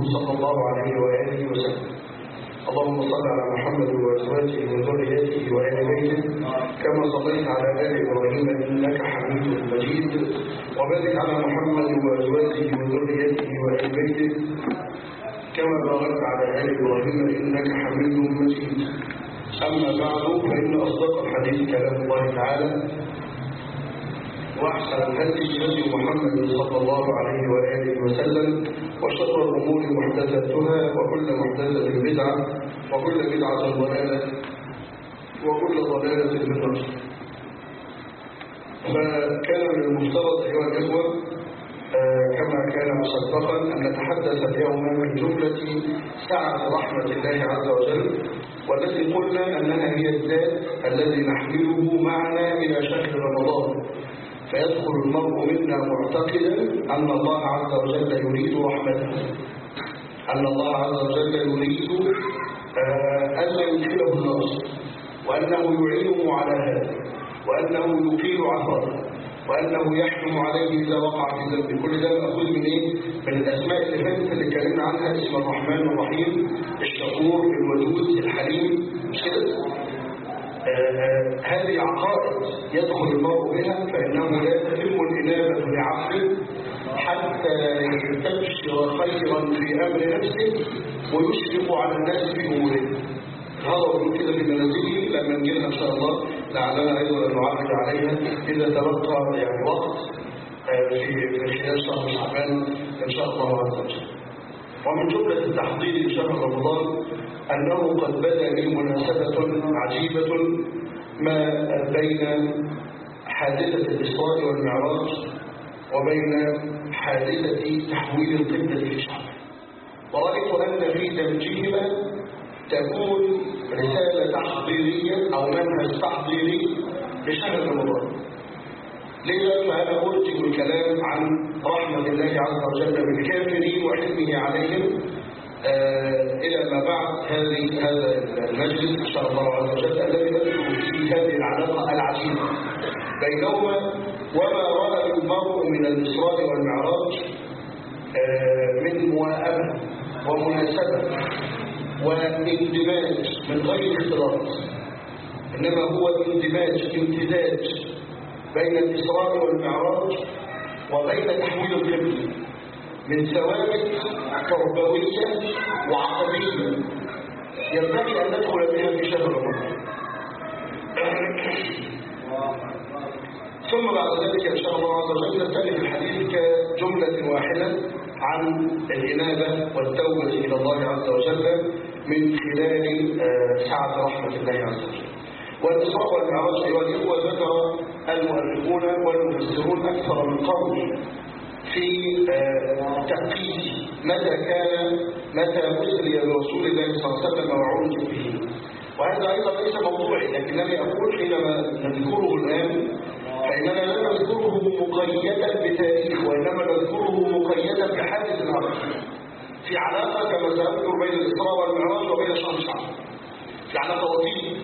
صلى الله عليه وآله وسلم اللهم صل على محمد وأزواجه وذريته وآل بيته كما صليت على آل إبراهيم إنك حميد مجيد وبارك على محمد وأزواجه وذريته وآل بيته كما باركت على آل إبراهيم إنك حميد مجيد أما بعد فإن أصدق الحديث كلام الله تعالى وأحسن الهدي هدي محمد صلى الله عليه وآله وسلم وشر الأمور محدثاتها وكل محدثة بدعة وكل بدعة ضلالة وكل ضلالة في النار فكان من المفترض أيها الإخوة كما كان مسبقا أن نتحدث اليوم من جملة سعة رحمة الله عز وجل والتي قلنا أنها هي الذات الذي نحمله معنا إلى شهر رمضان فيدخل المرء منا معتقدا أن الله عز وجل يريد رحمته أن الله عز وجل يريد ألا يدخله النار وأنه يعينه على هذا وأنه يقيل عثره وأنه يحكم عليه إذا وقع في ذنب كل ده مأخوذ من إيه؟ من الأسماء اللي فاتت اللي اتكلمنا عنها اسم الرحمن الرحيم الشكور الودود الحليم مش كده؟ هذه عقائد يدخل المرء بها فإنه لا تتم الإنابة لعقله حتى يستبشر خيرا في أمر نفسه ويشفق على الناس في أموره هذا أقول كده في منازله لما نجيلها إن شاء الله لعلنا أيضا نعرض عليها إذا تبقى يعني وقت في في خلال شهر شعبان إن شاء الله عز وجل ومن جملة التحضير لشهر رمضان أنه قد بدا لي مناسبة عجيبة ما بين حادثة الإسراء والمعراج وبين حادثة تحويل القبلة في شعبان ورأيت أن في تمجيهما تكون رسالة تحضيرية أو منهج تحضيري لشهر رمضان لذا فأنا أرجو الكلام عن رحمة الله عز وجل بالكافرين وحلمه عليهم آه إلى ما بعد هذه هذا المجلس إن شاء الله عز وجل الذي ندخل فيه هذه العلاقة العجيبة بينهما وما رأى المرء من الإسراء والمعراج آه من مواءبة ومناسبة واندماج من غير اختلاط إنما هو اندماج امتزاج بين الإسراء والمعراج وبين تحويل القبلة من ثوابت تربوية وعقدية ينبغي أن ندخل بها في شهر رمضان ثم بعد ذلك إن شاء الله عز وجل نستأنف الحديث كجملة واحدة عن الإنابة والتوبة إلى الله عز وجل من خلال سعة رحمة الله عز وجل والإسراء والمعراج أيها الإخوة ذكر المؤرخون والمفسرون أكثر من قول في تقييد متى كان متى أسري برسول الله صلى الله عليه وسلم وعرج به وهذا أيضا ليس موضوعي لكنني أقول حينما نذكره الآن فإننا لا نذكره مقيدا بتاريخ وإنما نذكره مقيدا بحادث الأرض في علاقة كما سأذكر بين الإسراء والمعراج وبين شهر شعب في علاقة وطيدة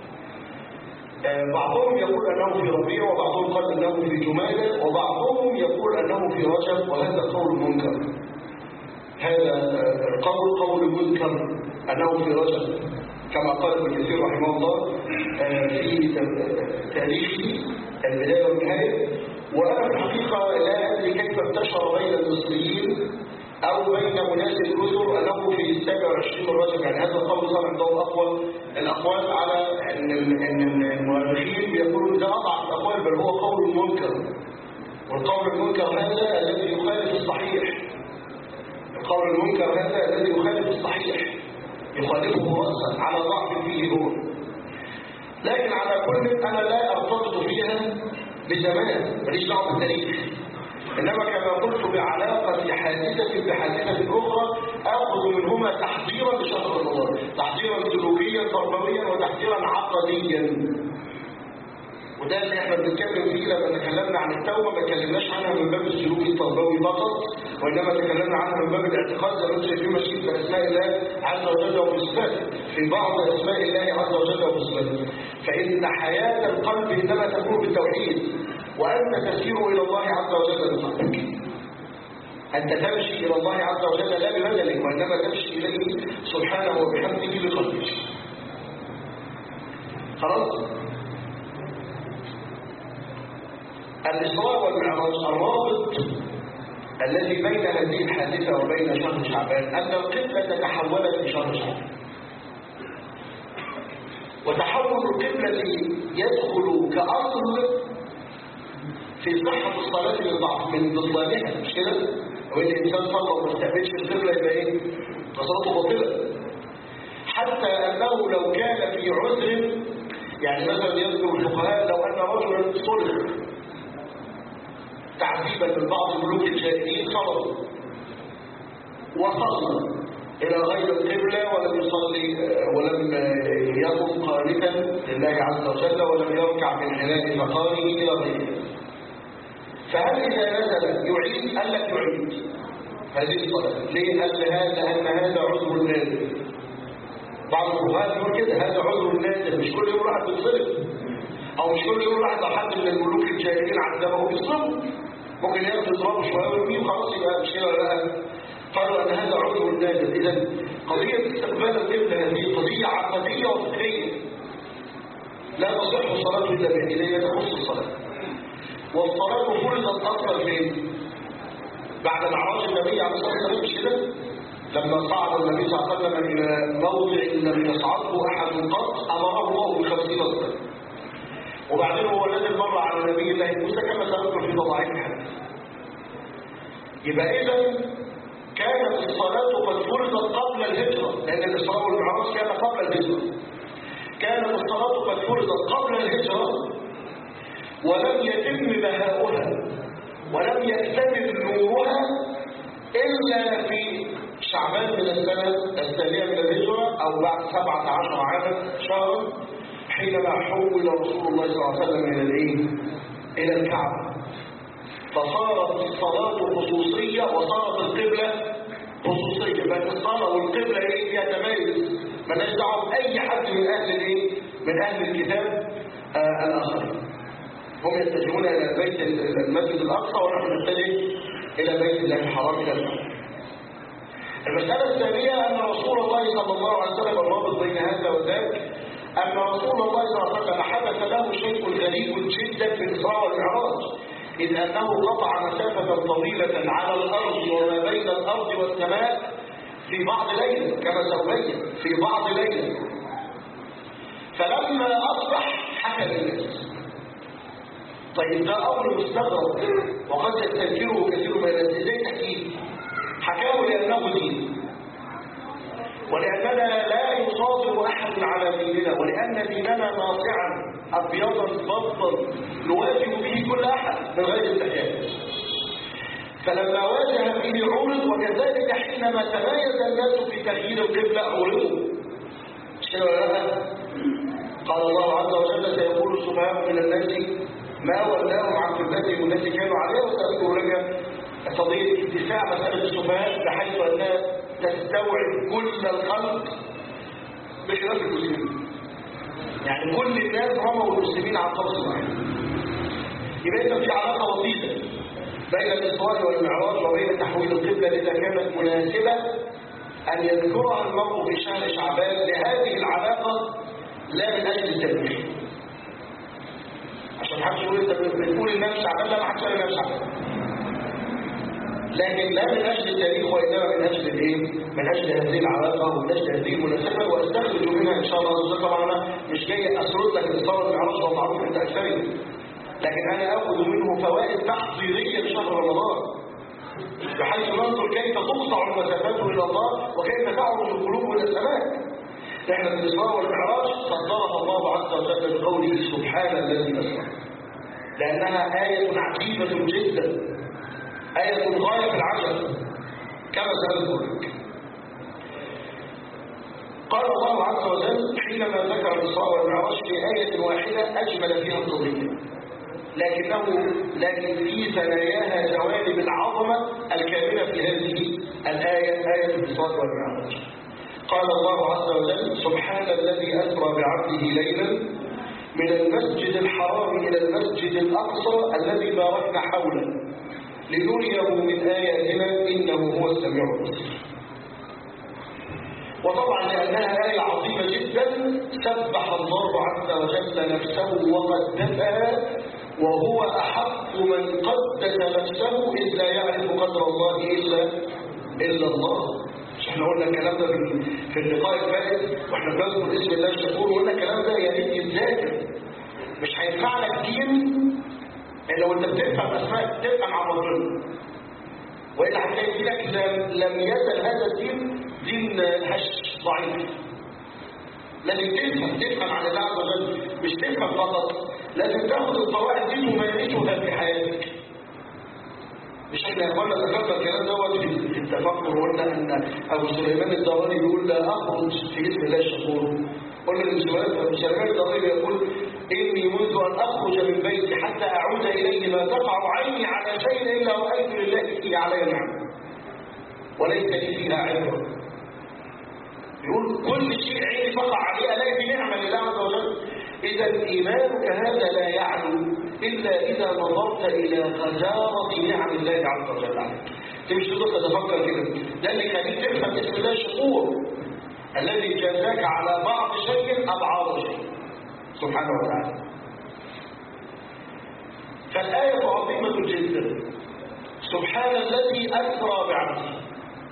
بعضهم يقول أنه في ربيع وبعضهم قال أنه في جمادة وبعضهم يقول أنه في رجب وهذا قول منكر هذا القول قول منكر أنه في رجب كما قال ابن كثير رحمه الله في تاريخه البداية والنهاية وأنا في الحقيقة لا أدري كيف انتشر بين المصريين أو بين أناس الكثر أنه في السابع والعشرين من رجب يعني هذا القول صار عندهم أقوى الأقوال على أن أن المؤرخين بيقولون ده أضعف الأقوال بل هو قول منكر والقول المنكر هذا الذي يخالف الصحيح القول المنكر هذا الذي يخالف الصحيح يخالفه رأسا على ضعف فيه هو لكن على كل أنا لا أرتبط فيها بزمان ماليش دعوه بالتاريخ إنما كما قلت بعلاقة حادثة بحادثة أخرى أخذ منهما تحضيرا لشهر رمضان تحضيرا سلوكيا تربويا وتحضيرا عقديا وده اللي احنا بنتكلم فيه لما تكلمنا عن التوبه ما تكلمناش عنها من باب السلوك التربوي فقط وانما تكلمنا عنها من باب الاعتقاد زي ما انتم شايفين ماشيين في اسماء الله عز وجل وصفاته في بعض اسماء الله عز وجل وصفاته فان حياه القلب انما تكون بالتوحيد وانت تسير الى الله عز وجل بقلبك أنت تمشي إلى الله عز وجل لا ببدنك وإنما تمشي إليه سبحانه وبحمده بقلبك خلاص الإسراء والمعراج الرابط الذي بين هذه الحادثة وبين شهر شعبان أن القبلة تحولت في شهر شعبان وتحول القبلة يدخل كأصل في صحة الصلاة من ضعف من بطلانها مش كده؟ وإن الإنسان صلى وما استقبلش القبلة يبقى إيه؟ فصلاته باطلة حتى أنه لو كان في عذر يعني مثلا يذكر الفقهاء لو أن رجلا صلح تعذيبا من بعض الملوك الجاهليين صلوا وصلنا إلى غير القبلة ولم يصلي ولم يقم قانتا لله عز وجل ولم يركع من حلال مقامه إلى غيره فهل إذا نزل يعيد قال لك يعيد هذه الصلاة ليه قال هذا أن هذا عذر نادر بعض الروايات يقول كده هذا عذر نادر مش كل يوم راح بيتصرف أو مش كل يوم راح لو حد من الملوك الجاهليين عذبه بيتصرف ممكن ياخد يضربه شوية ويرميه وخلاص يبقى مش كده ولا لا قالوا أن هذا عذر نادر إذا قضية استقبال القبلة هذه قضية عقدية وفقهية لا تصح الصلاة إلا بإليه تخص الصلاة والصلاة فرضت أصلا فين؟ بعد معراج النبي عليه الصلاة والسلام مش كده؟ لما صعد النبي صلى الله عليه وسلم إلى موضع لم يصعده أحد قط أمره الله بخمسين صلاة وبعدين هو نزل مرة على نبي الله موسى كما سنذكر في ضعيف الحديث يبقى إذا كانت الصلاة قد فرضت قبل الهجرة لأن الإسراء والمعراج كان قبل الهجرة كانت الصلاة قد فرضت قبل الهجرة ولم يتم بهاؤها ولم يكتمل نورها إلا في شعبان من السنة الثانية من الهجرة أو بعد سبعة عشر عاما شهرا حينما حول رسول الله صلى الله عليه وسلم إلى الإيه؟ إلى الكعبة فصارت الصلاة خصوصية وصارت القبلة خصوصية بل الصلاة والقبلة إيه فيها تميز مالناش دعوة بأي حد من أهل الإيه؟ من أهل الكتاب آه الآخرين هم يتجهون إلى بيت المسجد الأقصى ونحن نتجه إلى بيت الله الحرام إلى الكعبة المسألة الثانية أن رسول الله صلى الله عليه وسلم الرابط بين هذا وذاك أن رسول الله صلى الله عليه وسلم حدث له شيء غريب جدا في الإسراء والمعراج إذ أنه قطع مسافة طويلة على الأرض وما بين الأرض والسماء في بعض ليلة كما سأبين في بعض ليلة فلما أصبح حكى للناس طيب ده أمر مستغرب وقد يستنكره كثير من الناس ازاي تحكيه حكاه لأنه دين ولأننا لا يصادر أحد على ديننا ولأن ديننا ناصعا أبيضا بطا نواجه به كل أحد من غير استحياء فلما واجه به عرض وكذلك حينما تميز الناس في تغيير القبلة عرضوا قال الله عز وجل سيقول السفهاء من الناس ما ولاهم عن قبلتهم التي كانوا عليها وسأذكر لك قضية اتساع مسألة السفهاء بحيث أنها تستوعب كل الخلق بخلاف المسلمين يعني كل الناس رموا المسلمين على طرف واحد يبقى إذا في علاقة وطيدة بين الإسراء والمعراج وبين تحويل القبلة إذا كانت مناسبة أن يذكرها المرء في شهر شعبان لهذه العلاقة لا من أجل التاريخ عشان ما حدش يقول انت بتقول النبي شعبان لا ما حدش قال النبي شعبان لكن لا من اجل التاريخ وانما من اجل الايه؟ من اجل هذه العلاقه ومن اجل هذه المناسبه واستخرج منها ان شاء الله عز طبعا انا مش جاي اسرد لك الاصابه المعروف والمعروف عند اكثرهم لكن انا اخذ منه فوائد تحضيريه لشهر رمضان بحيث ننظر كيف تقطع المسافات الى الله وكيف تعرج القلوب الى السماء احنا في الإسراء والمعراج صدرها الله عز وجل بقوله سبحان الذي أسرى لأنها آية عجيبة جدا آية غاية في العجب كما سأذكر لك قال الله عز وجل حينما ذكر الإسراء والمعراج في آية واحدة أجمل فيها القضية لكنه لكن في ثناياها جوانب العظمة الكاملة في هذه الآية آية الإسراء والمعراج قال الله عز وجل سبحان الذي أسرى بعبده ليلا من المسجد الحرام إلى المسجد الأقصى الذي باركنا حوله لنريه من آياتنا إنه هو السميع البصير وطبعا لأنها آية عظيمة جدا سبح الله عز وجل نفسه وقدسها وهو أحق من قدس نفسه إذ لا يعرف قدر الله إلا إلا الله مش احنا قلنا الكلام ده في في اللقاء الفائت واحنا بنذكر اسم الله الشكور وقلنا الكلام ده يا ريت يتذاكر مش هينفع لك دين الا وانت بتفهم اسماء تفهم عن ربنا والا هتلاقي دينك لم, لم يزل هذا الدين دين هش ضعيف لازم تفهم تفهم عن الله عز وجل مش تفهم فقط لازم تاخد القواعد دي وتمارسها في حياتك مش احنا يا اخوانا ذكرنا الكلام دوت في التفكر وقلنا ان ابو سليمان الدوراني بيقول لا اخرج في اسم الله الشكور قلنا ان ابو سليمان الدوراني يقول اني منذ ان اخرج من بيتي حتى اعود اليه ما تقع عيني على شيء الا رايت لله فيه علي نعمه وليس لي فيها عبره يقول كل شيء عيني تقع عليه الاقي في نعمه لله عز وجل اذا ايمانك هذا لا يعلو الا اذا نظرت الى غزاره نعم الله عز وجل عليك تمشي تقدر تتفكر كده ده اللي يخليك تفهم اسم الله الشكور الذي جازاك على بعض شيء ابعاد شيء سبحانه وتعالى فالايه عظيمه جدا سبحان الذي اسرى بعبده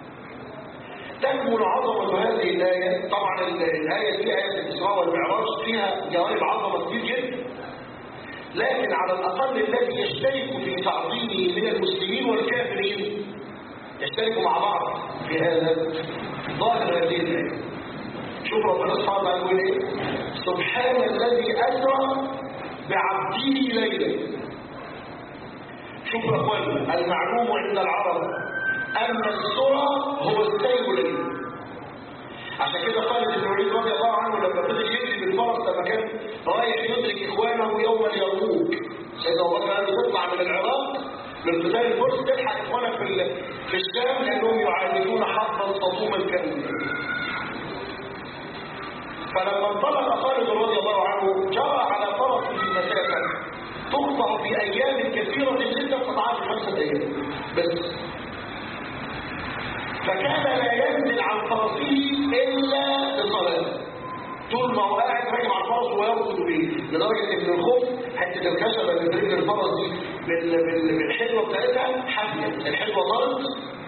تكمن عظمة هذه الآية طبعا الآية دي آية الإسراء والمعراج فيها جوانب عظمة كتير جدا لكن على الأقل الذي يشترك في تعظيمه من المسلمين والكافرين يشتركوا مع بعض في هذا ظاهر هذه الآية شوف ربنا سبحانه وتعالى يقول ايه سبحان الذي أسرى بعبده ليلا شوف يا اخوانا المعلوم عند العرب أن السرى هو السير ليلا عشان كده خالد بن الوليد رضي الله عنه لما فضل يجري بالفرس لما كان رايح يدرك اخوانه يوم اليرموك سيدنا ابو بكر قال تطلع من العراق من قتال الفرس تلحق اخوانك في في الشام لانهم يعالجون حربا صدوما كاملا فلما انطلق خالد رضي الله عنه جرى على فرسه مسافه تقطع في ايام كثيره جدا قطعات خمسه ايام بس فكان لا ينزل عن فرسه الا لصلاه طول ما هو قاعد راكب على الفرس ويركض به لدرجه ان الخوف حته الخشبه اللي في رجل الفرس دي بال- بال- بالحلوه بتاعتها حافيه الحلوه ضربت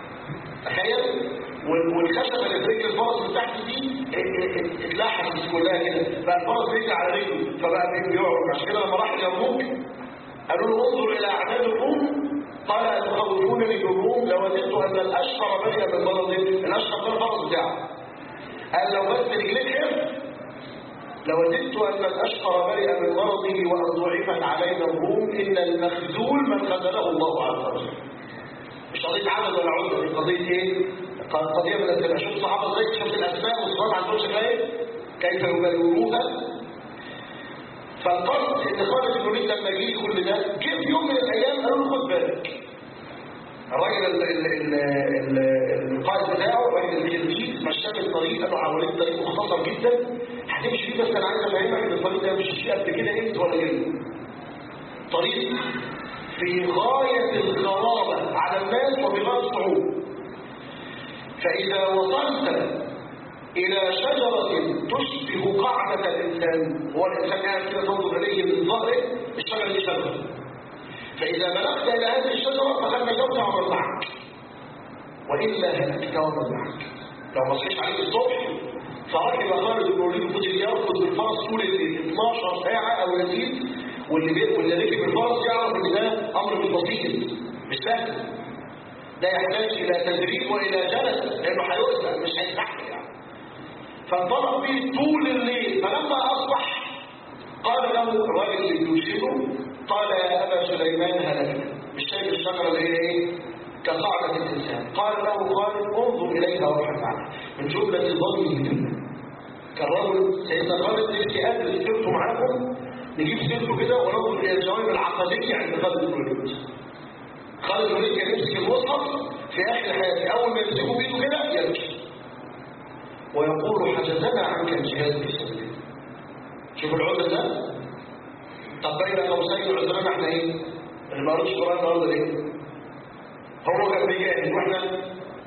تخيل وال- والخشبه اللي في رجل الفرس اللي تحت دي ات- ات- اتلحست كلها كده بقى الفرس رجل على رجله فبقى بيعرج عشان كده لما راح اليرموك قالوا له انظر الى اعداد الروم قال تخوفونني بالروم لوددت ان الاشهر بين من مرض الاشهر ده الفرس بتاعه قال لو بس رجليك خف لوددت ان الاشهر برئ من مرضه وان ضعفت علينا الروم ان المخذول من خذله الله عز وجل مش قضيه عدد ولا عدد دي قضيه ايه قضيه من الاسماء شوف الصحابه ازاي شوف الاسماء والصفات عندهم شكلها ايه كيف يبلغوها فالقصد ان خالد بن الوليد لما جه كل ده جه في يوم من الايام قالوا له خد بالك الراجل ال- ال- ال- ال- القائد بتاعه الراجل الكندي مشاه الطريق قال له حوالين الطريق مختصر جدا هتمشي فيه بس انا عايز افهمك ان الطريق ده مش فيه قد كده انت ولا جاي طريق في غايه الغرابه على الناس وبغايه الصعوبه فاذا وصلت إلى شجرة تشبه قاعدة الإنسان هو الإنسان قاعد كده تنظر إليه من ظهره الشجرة دي شجرة فإذا بلغت إلى هذه الشجرة فقد نجوت ومن معك وإلا هلكت ومن معك لو ما صحيش عليك الصبح فركب خالد بن الوليد فضل يركض بالفرس طول ال 12 ساعة أو يزيد واللي بي... واللي ركب الفرس يعرف إن ده أمر مش بسيط مش سهل ده يحتاج إلى تدريب وإلى جلد لأنه هيؤذى مش هيستحمل يعني فانطلق به طول الليل فلما أصبح قال له الراجل اللي بيرشده قال يا أبا سليمان هلكت مش شايف الشجرة اللي هي إيه كقاعدة الإنسان قال له خالد انظر إليها وابحث عنها من جملة ظنه منه كالرجل سيدنا خالد نفسي أدرس سيرته معاكم نجيب سيرته كده وننظر إلى الجوانب العقدية عند خالد بن الوليد خالد بن الوليد كان يمسك المصحف في آخر حياته أول ما يمسكه بإيده كده يبكي ويقول حجزنا عنك الجهاد في سبيل الله شوف العذر ده طب بين قوسين عذرنا احنا ايه اللي ما قالوش القران النهارده ليه هو كان بيجاهد واحنا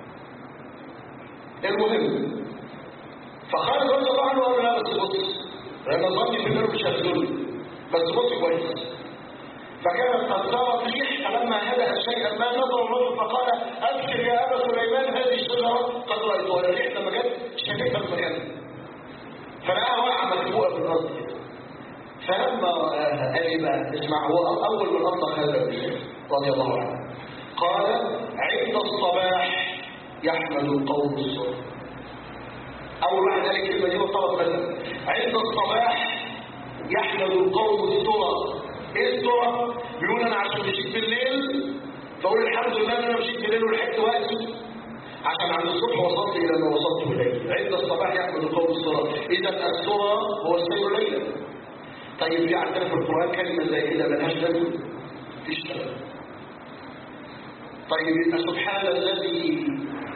المهم فخالد رضي الله عنه قال لا بس بص لان ظني في النار مش هتدل بس بص كويس فكانت قد صارت ريح فلما هدأ شيئا ما نظر الرجل فقال ابشر يا ابا سليمان هذه الشجره قد رايتها الريح لما جت شكيتها في مكانها فلقاها واقعه مكبوءه في الارض كده فلما رآها قال لي بقى اسمع هو اول من اطلق هذا الريح رضي الله عنه قال عند الصباح يحمد القوم الصبح اول واحد قال الكلمه دي وطلب مثلا عند الصباح يحمد القوم الذرة ايه الذرة؟ بيقول انا عشان مشيت بالليل فاقول الحمد لله ان انا مشيت بالليل ولحقت وقتي عشان عند الصبح وصلت الى ما وصلت اليه عند الصباح يحمد القوم الذرة اذا الذرة هو السير ليلا طيب في عندنا في القران كلمه زي كده ملهاش لازمه تشتغل طيب يبقى سبحان الذي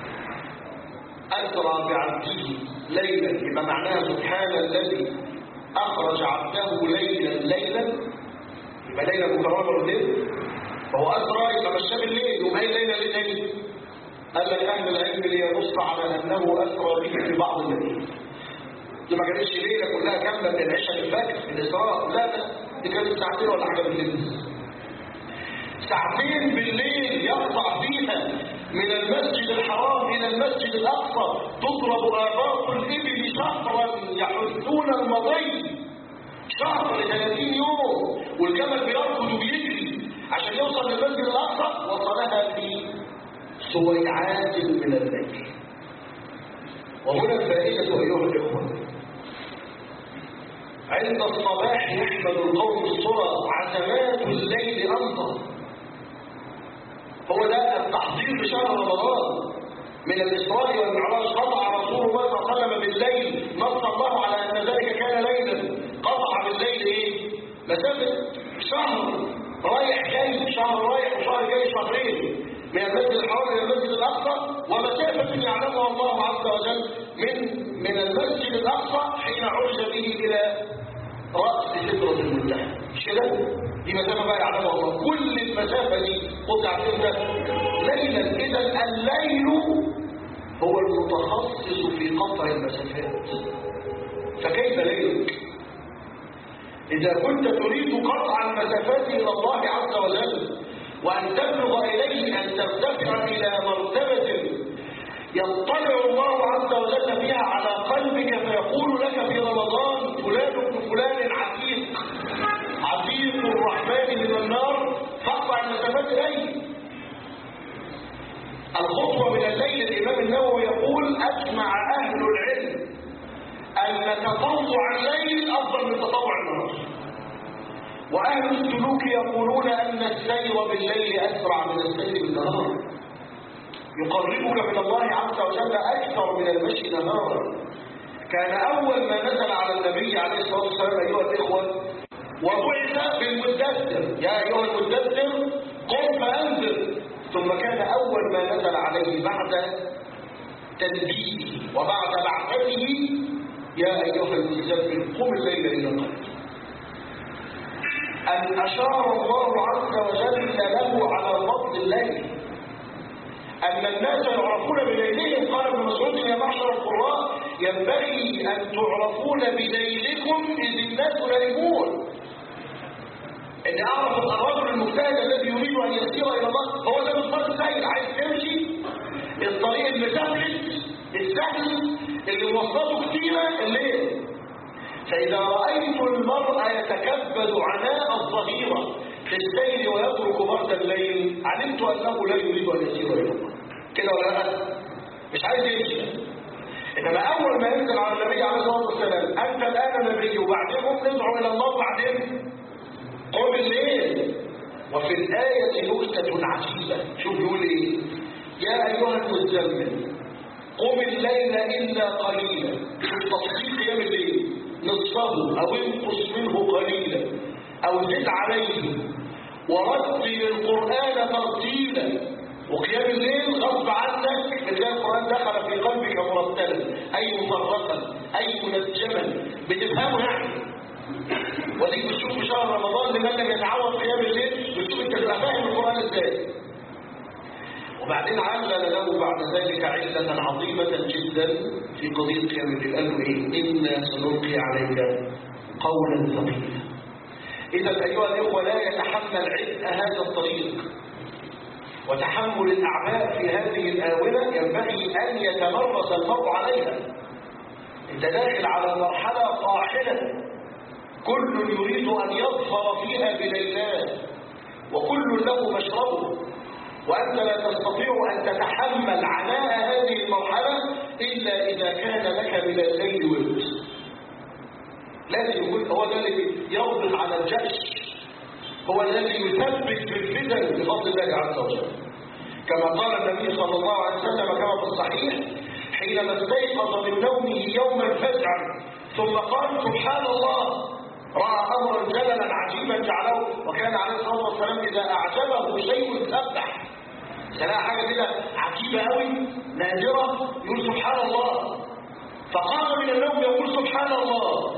أسرى بعبده ليلا يبقى معناها سبحان الذي أخرج عبده ليلا ليلا يبقى ليلة مكررة بالليل فهو أسرى يبقى مشى بالليل وما هي ليلة ليلة قال لك أهل العلم لينص على أنه أسرى به في بعض الليل دي ما كانتش ليلة كلها كاملة من العشاء للفجر في الإسراء لا لا دي كانت ساعتين ولا حاجة بالليل ساعتين بالليل يقطع فيها من المسجد الحرام إلى المسجد الأقصى تضرب آباط الإبل شهرا يحثون المضي شهر 30 يوم والجمل بيركض وبيجري عشان يوصل للمسجد الأقصى وصلها في سويعات من الليل وهنا الفائدة أيها الإخوة عند الصباح يحمد القوم الصرى عتمات الليل أنظر هو ده التحضير لشهر رمضان من الإسراء والمعراج قطع رسول الله صلى الله عليه وسلم بالليل نص الله على أن ذلك كان ليلا قطع بالليل إيه؟ مسافة شهر رايح جاي شهر رايح وشهر جاي شهرين من المسجد الحرام إلى المسجد الأقصى ومسافة يعلمها الله عز وجل من من المسجد الأقصى حين عرج به إلى رأس سدرة المنتهى مش كده؟ دي مسافة بقى يعلمها الله كل المسافة دي قطع امتى؟ ليلا إذا الليل هو المتخصص في قطع المسافات فكيف ليلك؟ إذا كنت تريد قطع المسافات إلى الله عز وجل وأن تبلغ إليه أن ترتفع إلى مرتبة يطلع الله عز وجل فيها على قلبك فيقول لك في رمضان فلان ابن فلان عتيق عتيق الرحمن من النار فاقطع المسافات إليه الخطوة من الليل الإمام النووي يقول أجمع أهل العلم أن تطوع الليل أفضل من تطوع النهار وأهل السلوك يقولون أن السير بالليل أسرع من السير بالنهار يقربك من الله عز وجل أكثر من المشي نهارا كان أول ما نزل على النبي عليه الصلاة والسلام أيها الإخوة وبعث بالمدثر يا أيها المدثر قم فأنذر ثم كان أول ما نزل عليه بعد تنبيهه وبعد بعثته يا أيها المزمل قم الليل إلى القلب أن أشار الله عز وجل له على فضل الليل أن الناس يعرفون بليلهم قال ابن مسعود يا معشر القراء ينبغي أن تعرفون بليلكم إذ الناس نائمون إن أعرف الرجل المجتهد الذي يريد أن يسير إلى الله هو ده مصطلح السير عايز تمشي الطريق المسافلت السهل اللي موصلاته كتيرة الليل فإذا رأيت المرء يتكبد عناء الظهيرة في السير ويترك برد الليل علمت أنه لا يريد أن يسير إلى الله كده ولا لا؟ مش عايز يمشي إنما أول ما ينزل على النبي عليه الصلاة والسلام أنت الآن نبي وبعدين ندعو إلى الله وبعدين قم الليل وفي الآية نكتة عجيبة شوف يقول إيه يا أيها المزمل قم الليل إلا قليلا شوف تفصيل قيام الليل نصفه أو انقص منه قليلا أو زد عليه ورتل القرآن ترتيلا وقيام الليل غصب عنك بتلاقي القرآن دخل في قلبك مرتلا أي مفرقا أي منجما بتفهمه يعني وديك بتشوف في شهر رمضان لمن لم يتعود قيام الليل بتشوف انت تبقى فاهم القرآن ازاي وبعدين علل له بعد ذلك علة عظيمة جدا في قضية قيام الليل قال له إيه؟ إنا سنلقي عليك قولا ثقيلا إذا أيها الإخوة لا يتحمل عبء هذا الطريق وتحمل الأعباء في هذه الآونة ينبغي أن يتمرس المرء عليها أنت داخل على مرحلة طاحنة كل يريد أن يظفر فيها بليلات وكل له مشربه وأنت لا تستطيع أن تتحمل عناء هذه المرحلة إلا إذا كان لك من الليل ورد لازم يكون هو ده اللي يربط على الجأش هو الذي يثبت في الفتن بفضل الله عز وجل كما قال النبي صلى الله عليه وسلم كما في الصحيح حينما استيقظ من نومه يوم الفزع ثم قال سبحان الله رأى أمرا جللا عجيبا جعله وكان عليه الصلاة والسلام إذا أعجبه شيء سبح سلاها حاجة كده عجيبة قوي نادرة يقول سبحان الله فقام من النوم يقول سبحان الله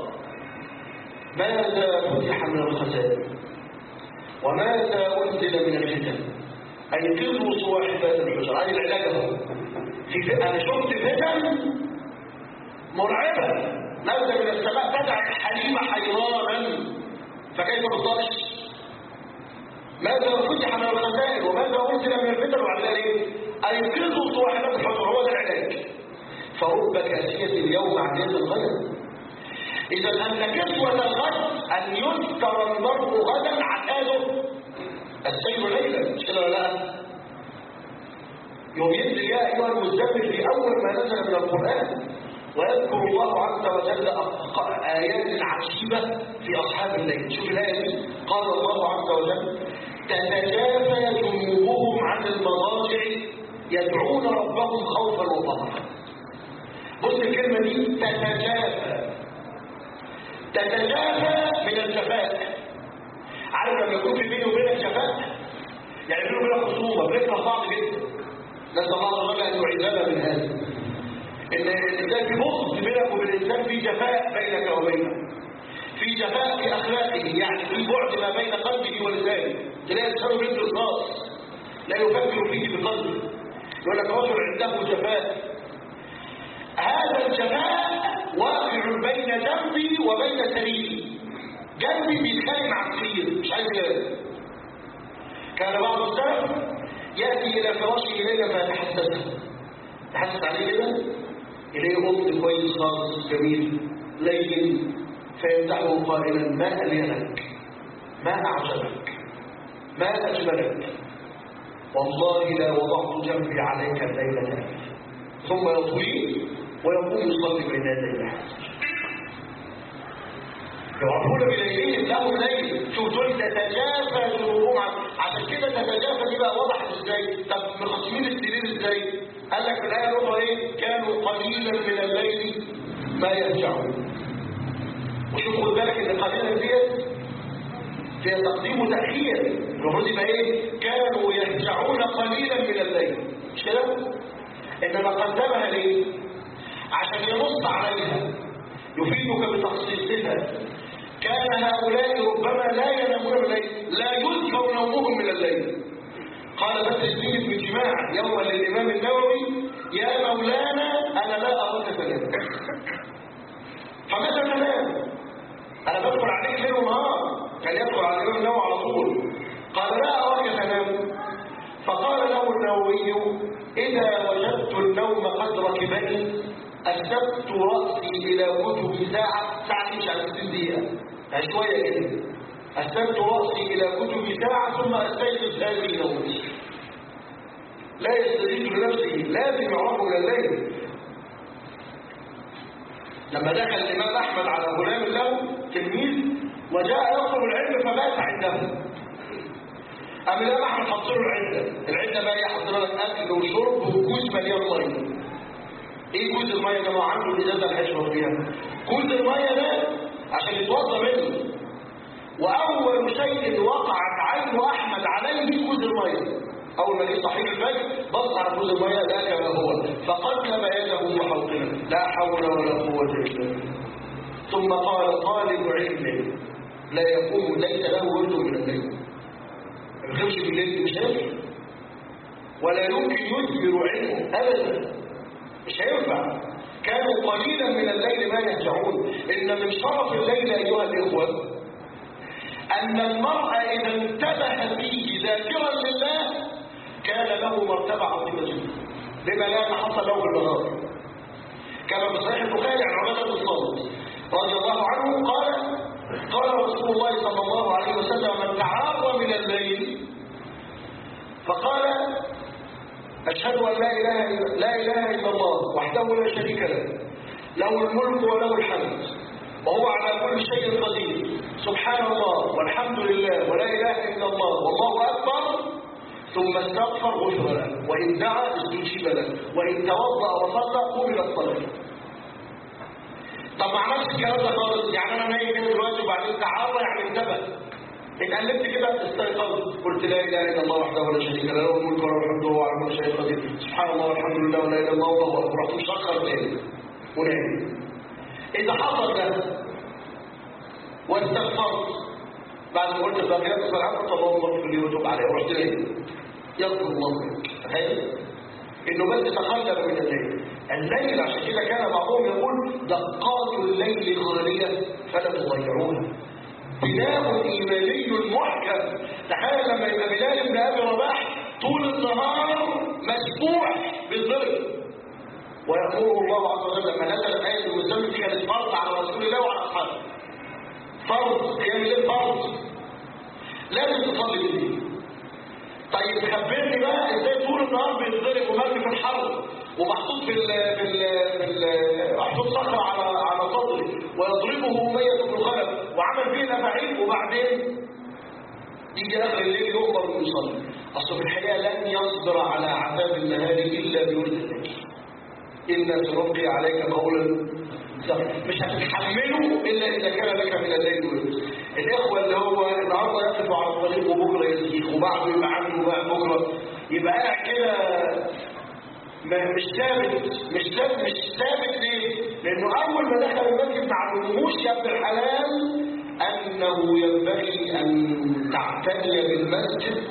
ماذا فتح من الخزائن وماذا أنزل من الفتن أيقظوا صواحبات الحجر هذه العلاج اهو في أنا شفت فتن مرعبة نزل من السماء تدع الحليم حيرانا فكيف بالضبط ماذا فتح من الخزائن وماذا أنزل من الفتن وعلى ذلك أيقظوا صواحبات الحجر هو ده العلاج فرب كاسية اليوم عن يد الغد إذا أن كسوة الغد أن يذكر المرء غدا عن آله السير ليلا مش كده ولا لا؟ يوم ينزل يا أيها المزمل في أول ما نزل من القرآن ويذكر الله عز وجل آيات عجيبة في أصحاب الليل شوف الآية دي قال الله عز وجل تتجافى جنوبهم عن المضاجع يدعون ربهم خوفا وطمعا بص الكلمة دي تتجافى تتجافى من الجفاء عارف لما يكون في بيني وبينك جفاء يعني بيني وبينك خصومة بنكره بعض جدا نسأل الله تعالى أن يعيذنا من هذا إن الإنسان في بغض بينك وبين الإنسان في جفاء بينك وبينه في جفاء في أخلاقه يعني في بعد ما بين قلبه ولسانه تلاقي الإنسان بنت الخاص لا يفكر فيه بقلبه يقول لك رجل عنده جفاء هذا الجفاء واقع بين جنبي وبين سريري جنبي بيتخانق مع السرير مش عايز ينام كان بعض السلف ياتي الى فراشه ليلا فيتحسسه تحسس عليه كده اليه قط كويس خالص جميل لين فيمدحه قائلا ما الينك ما اعجبك ما اجملك والله لا وضعت جنبي عليك الليله الف ثم يطوي ويقوم يصلي بين يدي الله يعرفون بليلين لهم ليل شوف دول تتجافى جنوبهم عشان كده تتجافى دي بقى وضحت ازاي طب مخصمين السرير ازاي قال لك في الايه الاخرى ايه كانوا قليلا من الليل ما يهجعون وشوف خد بالك ان قليلا ديت فيها تقديم وتاخير المفروض يبقى ايه كانوا يهجعون قليلا من الليل مش كده انما قدمها ليه عشان ينص عليها يفيدك بتخصيصها كان هؤلاء ربما لا ينامون من الليل لا يذكر نومهم من الليل قال بدر الدين بن جماع يوما للامام النووي يا مولانا انا لا اراك تنام فماذا تنام انا بدخل عليك ليل ونهار كان يدخل على الامام النووي على طول قال لا اراك تنام فقال له النووي اذا وجدت النوم قد ركبني أسبت رأسي إلى كتب ساعة ساعة مش على 60 دقيقة شوية كده أسبت رأسي إلى كتب ساعة ثم أستيقظ هذه نومتي لا يستجيب لنفسه لازم يعرفه من الليل لما دخل الإمام أحمد على غلام له تلميذ وجاء يطلب العلم فمات عنده أم الإمام أحمد حط له العدة العدة بقى يحضر لك أكل وشرب وكوز مليان مية ايه كوز الميه ده ما عنده الازازه اللي هيشرب فيها كوز الميه ده عشان يتوضى منه واول شيء وقعت عين احمد عليه كوز الميه اول ما جه صحيح الفجر بص على كوز الميه ده كما هو فقدم يده محوطنا لا حول ولا قوه الا بالله ثم قال طالب علم لا يقوم ليس له ورد من الليل ما بيخافش بالليل مش قادر ولا يمكن يثمر علمه ابدا مش هينفع كانوا قليلا من الليل ما يهجعون ان من شرف الليل ايها الاخوه ان المرء اذا انتبه فيه ذاكرا لله كان له مرتبه عظيمه جدا بما لا يتحصل له في النهار كما في صحيح البخاري عن عباده بن الصامت رضي الله عنه قال قال رسول الله صلى الله عليه وسلم من تعاطى من الليل فقال أشهد أن لا إله إلا, لا إله إلا الله وحده لا شريك له له الملك وله الحمد وهو على كل شيء قدير سبحان الله والحمد لله ولا إله إلا الله والله أكبر ثم استغفر غفر له وإن دعا استجيب له وإن توضأ وصلى قبل الصلاة طب ما عملتش الكلام ده خالص يعني انا نايم كده دلوقتي وبعدين تعرى يعني انتبه اتقلبت كده استيقظت قلت لا اله الا الله وحده ولا شريك له له الملك وله الحمد وهو على كل شيء قدير سبحان الله والحمد لله ولا اله الا الله والله اكبر رحت مشخر تاني ونام اذا حصل ده واستغفرت بعد ما قلت الباقيات فالعبد اللهم اغفر لي وتوب علي ورحت نايم يغفر الله لك تخيل انه بس تقلب من الليل الليل عشان كده كان بعضهم يقول دقات الليل غالية فلا تضيعوها بناء إيماني محكم تخيل لما يبقى بلال بن أبي رباح طول النهار مسبوح بالظلم ويأمره الله عز وجل لما نزل آية المزمل دي كانت فرض على رسول الله وعلى أصحابه فرض قيام الليل فرض لازم تصلي بالليل طيب خبرني بقى ازاي طول النهار بيتضرب ومرمي في الحرب ومحطوط في ال في ال في ال محطوط صخره على على صدره ويضربه أمية بن خلف وعمل فيه الافاعيل وبعدين يجي اخر الليل يؤمر انه يصلي اصل في الحقيقه لن يصبر على عذاب النهار الا بورد الليل انا سنلقي عليك قولا مش هتتحمله الا اذا كان لك من الليل ورد الاخوه اللي هو النهارده يقف على الطريق وبكره يسيخ وبعده يبقى عنده بقى بكره يبقى قاعد كده ما- مش ثابت مش ثابت مش ثابت ليه؟ لانه اول ما دخل المسجد ما علموش يا ابن الحلال انه ينبغي ان تعتني بالمسجد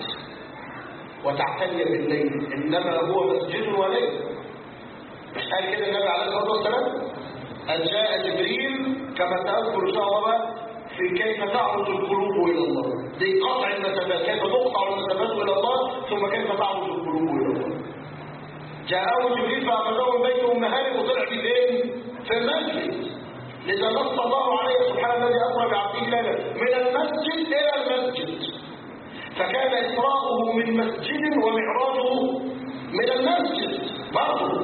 وتعتني بالليل انما هو مسجد وليل مش قال كده النبي عليه الصلاه والسلام ان جاء جبريل كما ساذكر ان شاء الله بقى في كيف تعرض القلوب الى الله دي قطع المسافات كيف تقطع المسافات الى الله ثم كيف تعرض القلوب الى الله جاءه جبريل فأخذه من بيت أم هانئ وطلع في فين؟ في المسجد لذا نص الله عليه سبحانه الذي أسرى بعبده لنا من المسجد إلى المسجد فكان إسراؤه من مسجد ومعراجه من المسجد برضه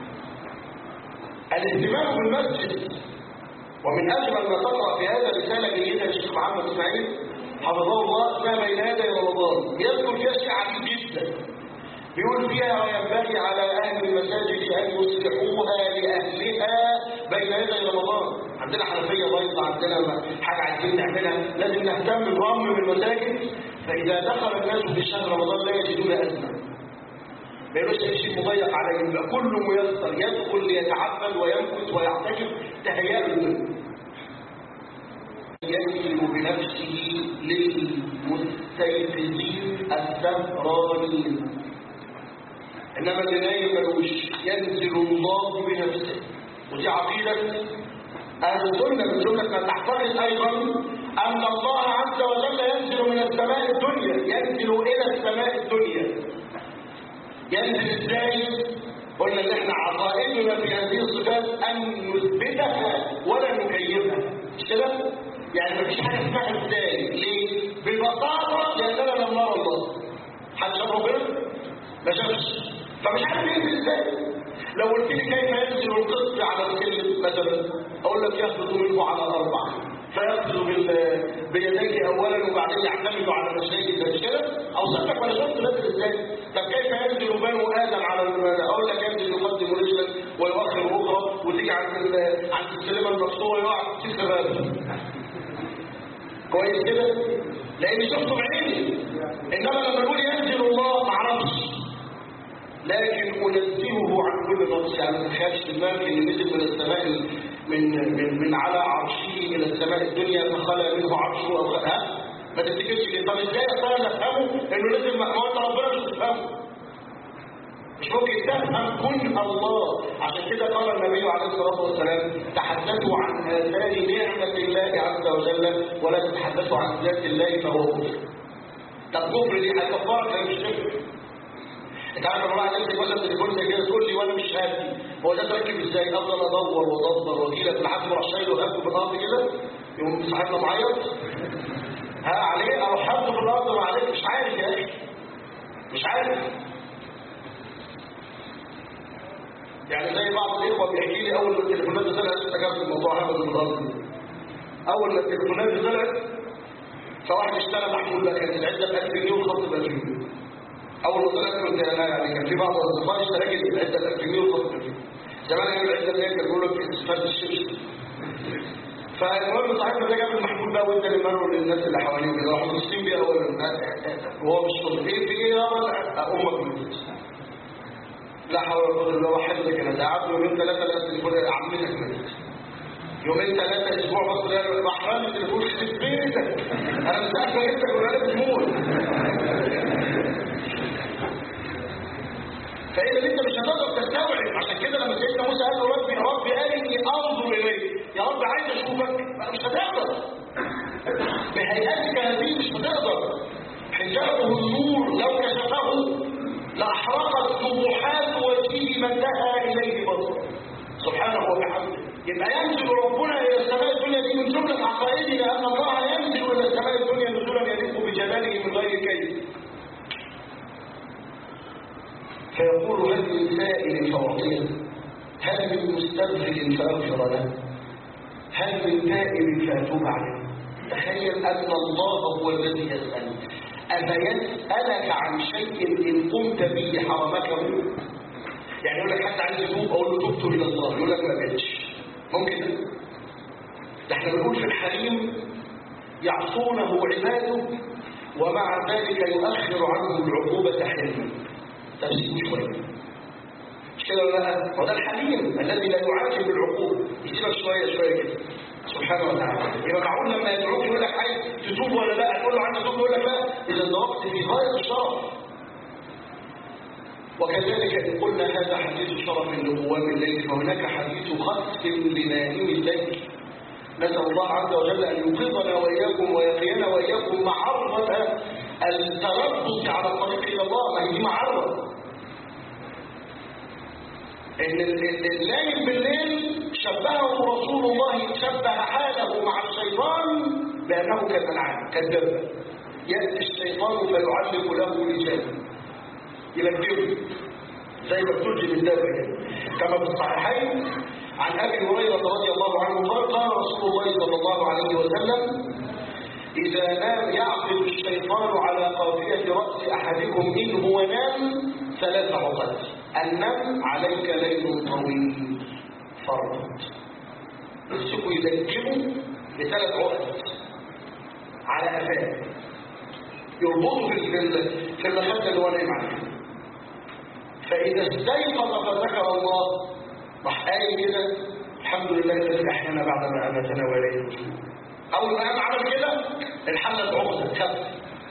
الاهتمام بالمسجد ومن أجمل ما تقرأ في هذا رسالة جيدة للشيخ محمد إسماعيل حفظه الله ما بين يدي رمضان يذكر فيها شيء عجيب جدا بيقول فيها وينبغي على أهل المساجد أن يصلحوها لأهلها بين يدي رمضان عندنا حنفية بايظة عندنا حاجة عايزين نعملها لازم نهتم برمم المساجد فإذا دخل الناس في شهر رمضان لا يجدون أزمة ما يبقاش أي شيء مضيق عليه يبقى كله ميسر يدخل ليتعبد ويمكث ويعتكف تهيأ له ينزل بنفسه للمستيقظين السهرانين انما اللي نايم ملوش ينزل الله بنفسه ودي عقيده اهل السنه من جمله ما تعتقد ايضا ان الله عز وجل ينزل من السماء الدنيا ينزل الى السماء الدنيا ينزل ازاي قلنا ان احنا عقائدنا في هذه الصفات ان نثبتها ولا نكيفها مش كده يعني مفيش حاجه اسمها ازاي ليه ببساطه لاننا لم نرى الله حد شاف ربنا ما شافش فمش عارف ينزل ازاي لو قلت لي كيف ينزل القط على السلم مثلا اقول لك يهبط منه على اربعه فيقفز بال- بيديه اولا وبعدين يعتمد على رجليه زي كده اوصف لك ولا شفت نازل ازاي طب كيف ينزل بنو ادم على ال- اقول لك ينزل يقدم رجلا ويؤخر اخرى وتيجي عند ال- عند السلمه المكسوره يقع في سباب كويس كده لاني شفته بعيني انما لما نقول ينزل الله ما اعرفش لكن انزهه عن كل نقص يعني ما تخافش الملك اللي نزل من السماء من من من على عرشه الى السماء الدنيا فخلى منه عرشه او ها ما تفتكرش كده طب ازاي اصلا نفهمه انه نزل ما هو انت ربنا مش تفهمه مش ممكن تفهم كن الله عشان كده قال النبي عليه الصلاة والسلام تحدثوا عن آثار نعمة الله عز وجل ولا تتحدثوا عن ذات الله فهو كفر طب كفر دي هتكفرك ولا مش كفر انت عارف لما واحد يمسك مثلا تليفون زي كده تقول لي وانا مش هادي هو ده تركب ازاي افضل ادور وادور واجي لك لحد ما اروح شايله وهبه في الارض كده يقوم صاحبنا معيط ها عليه اروح حاطه في الارض وعليك مش عارف يا اخي مش عارف يعني زي بعض الاخوه بيحكي لي اول ما التليفونات دي طلعت افتكرت الموضوع هذا بالغلط اول ما التليفونات دي طلعت فواحد اشترى محمول بقى كانت العده ب 1000 جنيه والخط ب 2000 جنيه اول ما طلعت كنت انا يعني كان في بعض الاصدقاء اشترى لي العده ب 1000 جنيه والخط ب 2000 زمان كان العده اللي هي كانت بيقول لك استفاد الشبشب فالمهم صاحبنا ده جاب المحمول بقى وادى لمره للناس اللي حواليه كده راحوا متصلين بيه اولا وهو مش فاضي ايه في ايه يا امك ماتت لا حول ولا قوه الا بالله واحد ده كان قعد يومين ثلاثه لقى التليفون عمتك ماتت يومين ثلاثه اسبوع بس ده محرم التليفون في بيتك انا مش عارف انت ولا بتموت فاذا انت مش هتقدر تستوعب عشان كده لما سيدنا موسى قال له ربي يا رب ارني انظر اليك يا رب عايز اشوفك انا مش هتقدر بهيئتك هذه مش هتقدر حجابه النور لو كشفه لاحرقت طموحات وجهه من انتهى اليه بصره سبحانه وبحمده يبقى ينزل ربنا الى السماء الدنيا دي من جمله عقائدنا ان الله ينزل الى السماء الدنيا نزولا يليق بجلاله من غير كيف فيقول هل من سائل فأعطيه هل من مستغفر فأغفر له هل من تائب فأتوب عليه تخيل أن الله هو الذي يسأل أفيسألك عن شيء إن قمت به حرمك منه يعني يقول لك حتى عايز يتوب أقول له تبت إلى الله يقول لك ما بقتش ممكن ده احنا بنقول في الحليم يعصونه عباده ومع ذلك يؤخر عنهم العقوبة حلما تمسكوا شوية مش كده ولا لا؟ هو ده الحليم الذي لا يعاجل بالعقوبة يسيبك شوية شوية كده سبحانه وتعالى يبقى معقول لما يدعوك يقول لك عايز تتوب ولا لا تقول له عايز تتوب يقول لك لا اذا ده وقت في غاية الشرف وكذلك إن قلنا هذا حديث شرف لقوام الليل فهناك حديث خسف لنائم الليل نسأل الله عز وجل أن يوقظنا وإياكم ويقينا وإياكم معرضة التردد على الطريق إلى الله ما هي دي معرضة إن النايم بالليل شبهه رسول الله شبه حاله مع الشيطان بأنه كالملعان كالدبة يأتي الشيطان فيعلق له لسانه يلبيه زي ما بتلجم الدابة كما في الصحيحين عن أبي هريرة رضي الله عنه قال قال رسول الله صلى الله عليه وسلم إذا نام يعقد الشيطان على قافية رأس أحدكم إن هو نام ثلاث عقد النم عليك ليل طويل فرض يمسكوا يذكروا بثلاث عقد على أفاه يربطوا في في المخدة اللي هو نايم عليه فإذا استيقظ فذكر الله راح قايل كده الحمد لله الذي أحيانا بعد ما أماتنا وإليه النشور أول ما قام عمل كده انحلت عقدة كف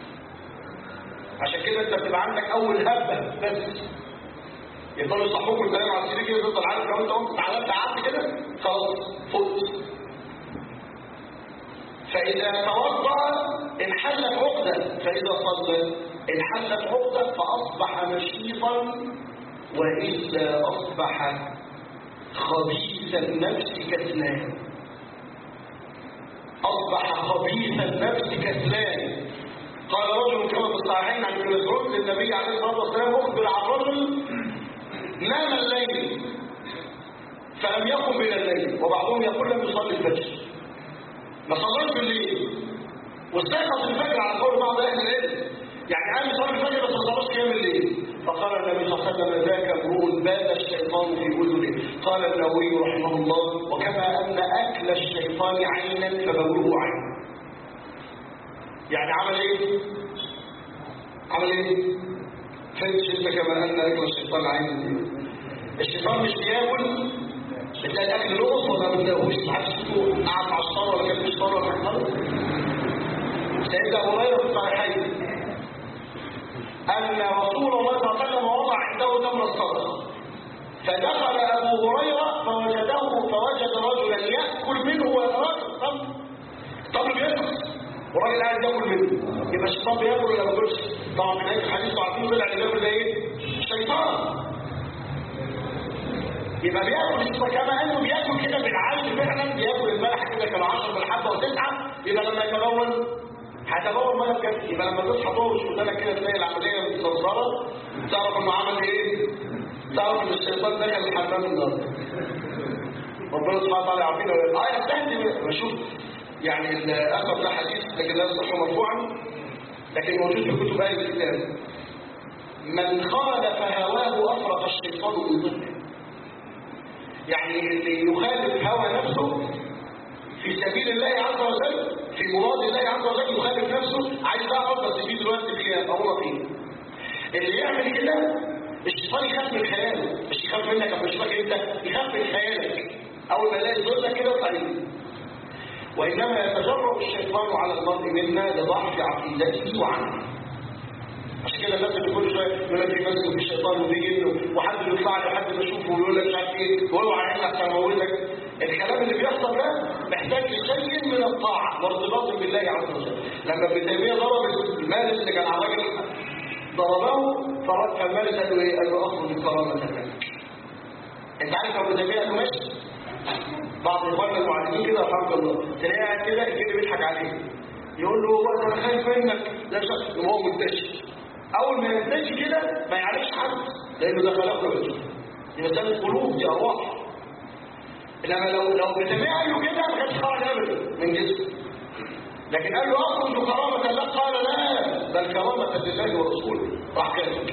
عشان كده أنت بتبقى عندك أول هبة بس يفضلوا يصحوك وانت نايم على السرير كده تفضل عارف لو انت قمت اتعلمت قعدت كده خلاص فقت فإذا توضأ انحلت عقدة فإذا صلى انحلت عقدة فأصبح نشيطا وإلا أصبح خبيث النفس كسلان أصبح خبيث النفس كسلان قال رجل كما في الصحيحين عن ابن مسعود للنبي عليه الصلاة والسلام أخبر عن رجل نام الليل فلم يقم من الليل وبعضهم يقول لم يصلي الفجر ما صليش بالليل واستيقظ الفجر على قول بعض اهل العلم يعني قام يصلي الفجر بس ما صلاش قيام الليل فقال النبي صلى الله عليه وسلم ذاك امرؤ بات الشيطان في اذنه قال النووي رحمه الله وكما ان اكل الشيطان عينا فبوله عين يعني عمل ايه عمل ايه فهمتش انت كما ان اكل الشيطان عين الشيطان مش بياكل بتلاقي الاكل نقص ولا ما بتلاقوش ما عادش قعد مع الشطار ولا كان الشطار ولا كان سيدنا ابو هريره في الصحيحين ان رسول الله صلى الله عليه وسلم وضع عنده تمر الصدقه صدقة فدخل أبو هريرة فوجده فوجد رجلا يأكل منه ويتراكم طب طب بياكل والراجل قاعد ياكل منه يبقى الشيطان بياكل ولا ما بياكلش طبعا في نهايه الحديث عارفين طلع اللي بياكل ده ايه؟ الشيطان يبقى بياكل الشيطان كما انه بياكل كده بالعين فعلا بياكل الملح كده كان 10 بالحبه وتسعه يبقى لما يتبول هتبول ميه بجد يبقى لما تصحى تهرش قدامك كده تلاقي العمليه متصدره تعرف انه عمل ايه؟ تعرف ان الشيطان دخل الحمام النهارده ربنا سبحانه وتعالى يعافينا اه يستهدي بشوف يعني الاثر ده حديث لكن لا يصح مرفوعا لكن موجود في كتب اهل الكتاب من خالف هواه افرق الشيطان من ضده يعني اللي يخالف هوى نفسه في سبيل الله عز وجل في مراد الله عز وجل يخالف نفسه عايز اقعد بس في دلوقتي فيها فهو فيه اللي يعمل كده الشيطان يخاف من خياله مش يخاف منك او مش فاكر انت يخاف من خيالك اول ما يلاقي ظلك كده وطريق وإنما يتجرأ الشيطان على المرء منا لضعف عقيدته وعنه عشان كده الناس اللي كل شويه يقول لك في مسجد وفي شيطان وفي جن وحد بيطلع لي وحد بيشوفه ويقول لك مش عارف ايه ويقول له عايز احسن اموتك الكلام اللي بيحصل ده محتاج لشيء من الطاعه وارتباط بالله عز وجل لما ابن تيميه ضرب المال اللي كان على الراجل ضربه فرد فالمال قال له ايه؟ قال له اخرج كرامه لك انت عارف ابن تيميه قال له ماشي بعض اخواننا المعلمين كده الحمد لله تلاقيه قاعد كده الكل بيضحك عليه يقول له هو انا خايف منك لا شك وهو منتشر اول ما ينتشر كده ما يعرفش حد لانه ده خلقه وجهه دي مساله قلوب دي ارواح انما لو لو بتابع له كده ما كانش خرج ابدا من جسمه لكن قال له اخرج كرامه الله قال لا بل كرامه لله ورسوله راح كده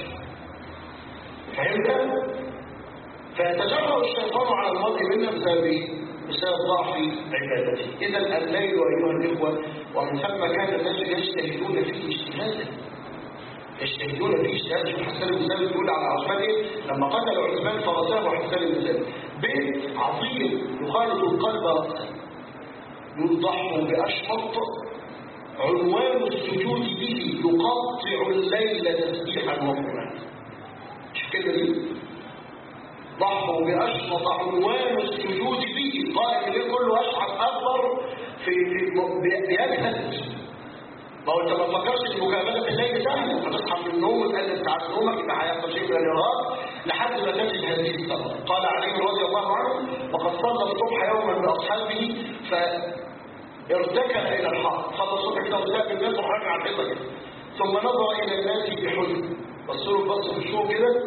فهمت فيتجرأ الشيطان على المرء منا بسبب ايه؟ بسبب ضعف عبادته اذا الليل ايها الاخوه ومن ثم كان الناس يجتهدون فيه اجتهادا يجتهدون فيه اجتهادا شوف حسان بن ثابت يقول على عثمان لما قتل عثمان فرساه حسان بن ثابت بيت عظيم يخالط القلب راسا يوضح باشفط عنوان السجود به يقطع الليل تسبيحا وقرآنا شوف كده دي ضحوا بأشرط عنوان السجود به قال الليل كله أشعر أكبر في بيجهد ما هو انت ما تفكرش ان مكافاه الليل سهله هتصحى من النوم وتقلل ساعات نومك يبقى هيحصل شيء من الارهاق لحد ما تجد هذه الثمره قال علي رضي الله عنه وقد صلى الصبح يوما باصحابه فارتكب الى الحق صلى الصبح كده وساب الناس وحركه على الحيطه كده ثم نظر الى الناس بحزن بصوا له بص في الشوق كده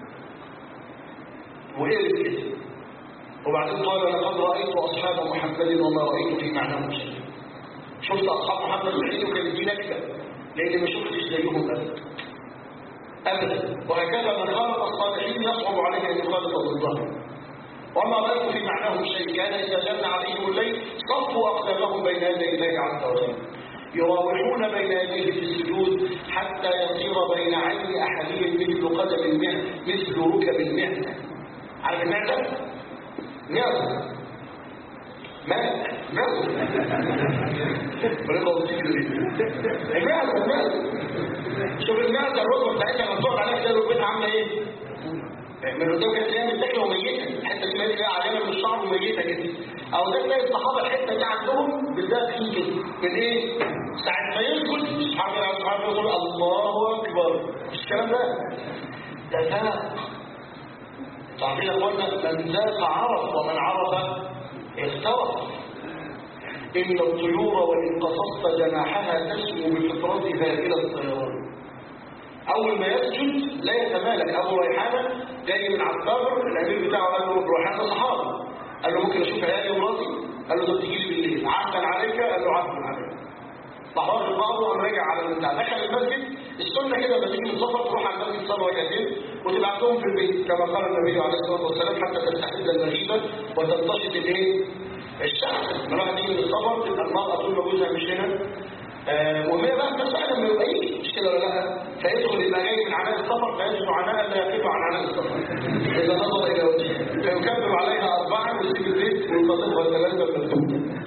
وقرب كده وبعدين قال لقد رأيت أصحاب محمد وما رأيت في معناه شيء شفت أصحاب محمد بعيد وكانت دي نكتة لأني ما شفتش زيهم أبدا أبدا وهكذا من خالط الصالحين يصعب عليه أن يخالط ضدهم وما رأيت في معناهم شيء كان إذا جن عليهم الليل صفوا أقدامهم بين يدي الله عز وجل يراوحون بين يديه في السجود حتى يصير بين عين أحدهم مثل قدم المعدة مثل ركب المعدة عارف المعدة؟ معدة ماء معدة ولما بتيجي ليه؟ المعدة المعدة شوف المعدة الركبة بتاعتها لما تقعد عليها تلاقي ركبتها عاملة ايه؟ من قدام كده تلاقيها متاكله وميته الحته اللي مالي فيها علامه من الشعر وميته كده او ده تلاقي الصحابه الحته دي عندهم بالذات في كده من ايه؟ ساعه ما يسكت اصحابي اصحابي يقول الله اكبر مش الكلام ده ده فاق تعرفين يا اخوانا من ذاق عرف ومن عرف اخترف ان الطيور وان قصصت جناحها تسمو بفطرتها الى الطيران اول ما يسجد لا يتمالك ابو ريحانه جاي من على الثغر الامير بتاعه قال له ريحانه صحابي قال له ممكن اشوف عيالي ومراتي قال له طب تجي لي بالليل عهدا عليك قال له عهدا عليك فحاضر بعضه قام راجع على البتاع دخل المسجد السنه كده لما تيجي من السفر تروح على المسجد تصلي ركعتين وتبعتهم في البيت كما قال النبي عليه الصلاه والسلام حتى تستحد المغيبه وتنتشط الايه؟ الشعب لما الواحد يجي من السفر تبقى المراه طول ما جوزها مش هنا آه وهي بقى تسأل لما يبقى يجي مش كده ولا لا فيدخل يبقى جاي من عناء السفر فيجد عناء لا يقف عن عناء السفر اذا نظر الى وجهه فيكبر عليها اربعه ويسيب البيت وينتظرها ثلاثه مكتوبه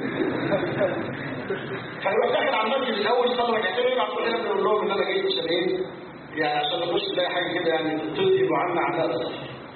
فيبقى داخل على المسجد الاول يصلي ركعتين يبعت لنا بنقول لهم ان انا جاي عشان ايه؟ يعني عشان نخش نلاقي حاجه كده يعني تذهب عنا عناء السفر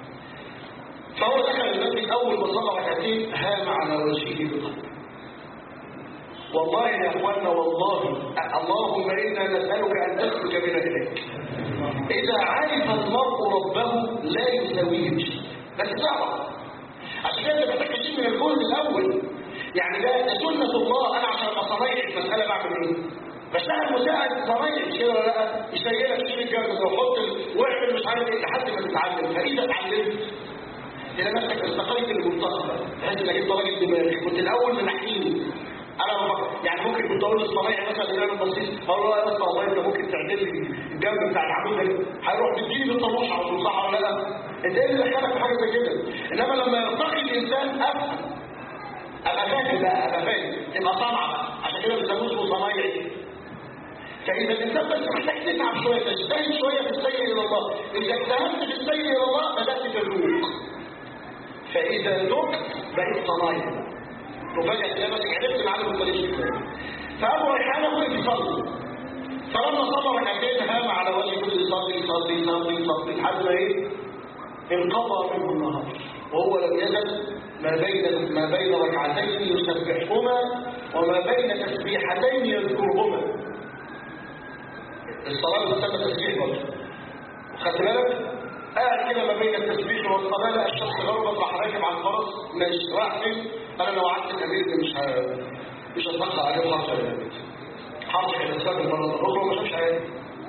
فهو دخل المسجد اول ما صلى ركعتين هام على وجهه بقلبه والله يا اخوانا والله اللهم انا نسالك ان تسلك بنا اليك اذا عرف المرء ربه لا يساويه شيء بس تعرف عشان كده محتاج تشيل من الجزء الاول يعني ده ده سنه الله انا عشان ابقى صنايعي في مساله بعمل ايه؟ بشتغل مساعد صنايعي مش كده ولا لا؟ يشيلك تشيل الجرس وحط ال- واعمل مش عارف ايه لحد ما تتعلم فاذا اتعلمت تلاقي نفسك استقيت المنتصف تحس انك انت راجل دماغي كنت الاول منحيني انا بفكر يعني ممكن كنت اقول للصنايعي مثلا اللي انا بصيص اقول له يا بس والله انت ممكن تعدل لي الجنب بتاع العمود ده هيروح تديني بالطروش على طول صح ولا لا؟ انت ايه اللي دخلك في حاجه زي كده؟ انما لما يرتقي الانسان افهم ابقى فاهم بقى ابقى فاهم تبقى صنعه عشان كده بيسموه اسمه صنايعي فإذا الإنسان بس محتاج تتعب شوية تجتهد شوية في السير إلى الله إذا اجتهدت في السير إلى الله بدأت تذوق فإذا ذقت بقيت صنايع وفجأة تلاقي نفسك عرفت معلم الطريق فأبو ريحانة وقف يصلي فلما صلى ركعتين هام على وجه كل يصلي يصلي يصلي يصلي لحد ما إيه؟ انقضى منه النهار وهو لم يزل ما بين ما بين ركعتين يسبحهما وما بين تسبيحتين يذكرهما الصلاة بتسمى تسبيح برضه خدت بالك؟ قاعد كده ما بين التسبيح والصلاة لقى الشمس غربت راح راكب على الفرس ماشي راح فين؟ أنا لو قعدت الأمير ده مش ه... مش هتأخر عليه حرف الأمير حرف الإسلام المرة الأخرى ما شافش حاجة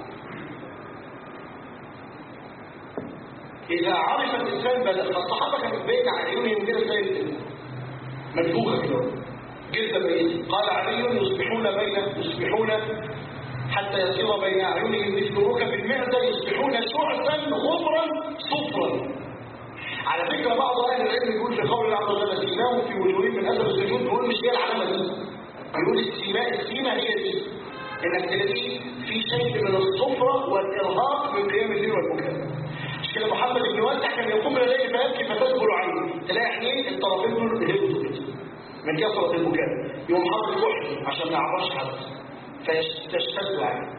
إذا عرف الإنسان بدأ فالصحابة كانت بين عيونهم كده زي ال- منفوخة كده جدا بإيه قال علي يصبحون بين يصبحون حتى يصير بين أعينهم مثل ركب المعدة يصبحون شعثا غبرا صفرا على فكرة بعض أهل العلم يقول في قول الله عز وجل سيماهم في وجوههم من أثر السجود بيقول مش هي العلامة دي بيقول السيماء السيمة هي دي إنك تلاقيه في شيء من الصفرة والإرهاق من قيام الليل والبكاء مش كده محمد بن واسع كان يقوم من الليل فيبكي فتسبل عينه تلاقي عينيه الطرفين دول هبطوا كده من كثرة البكاء يقوم حاطط كحل عشان ما يعبرش حد فتشتد عينه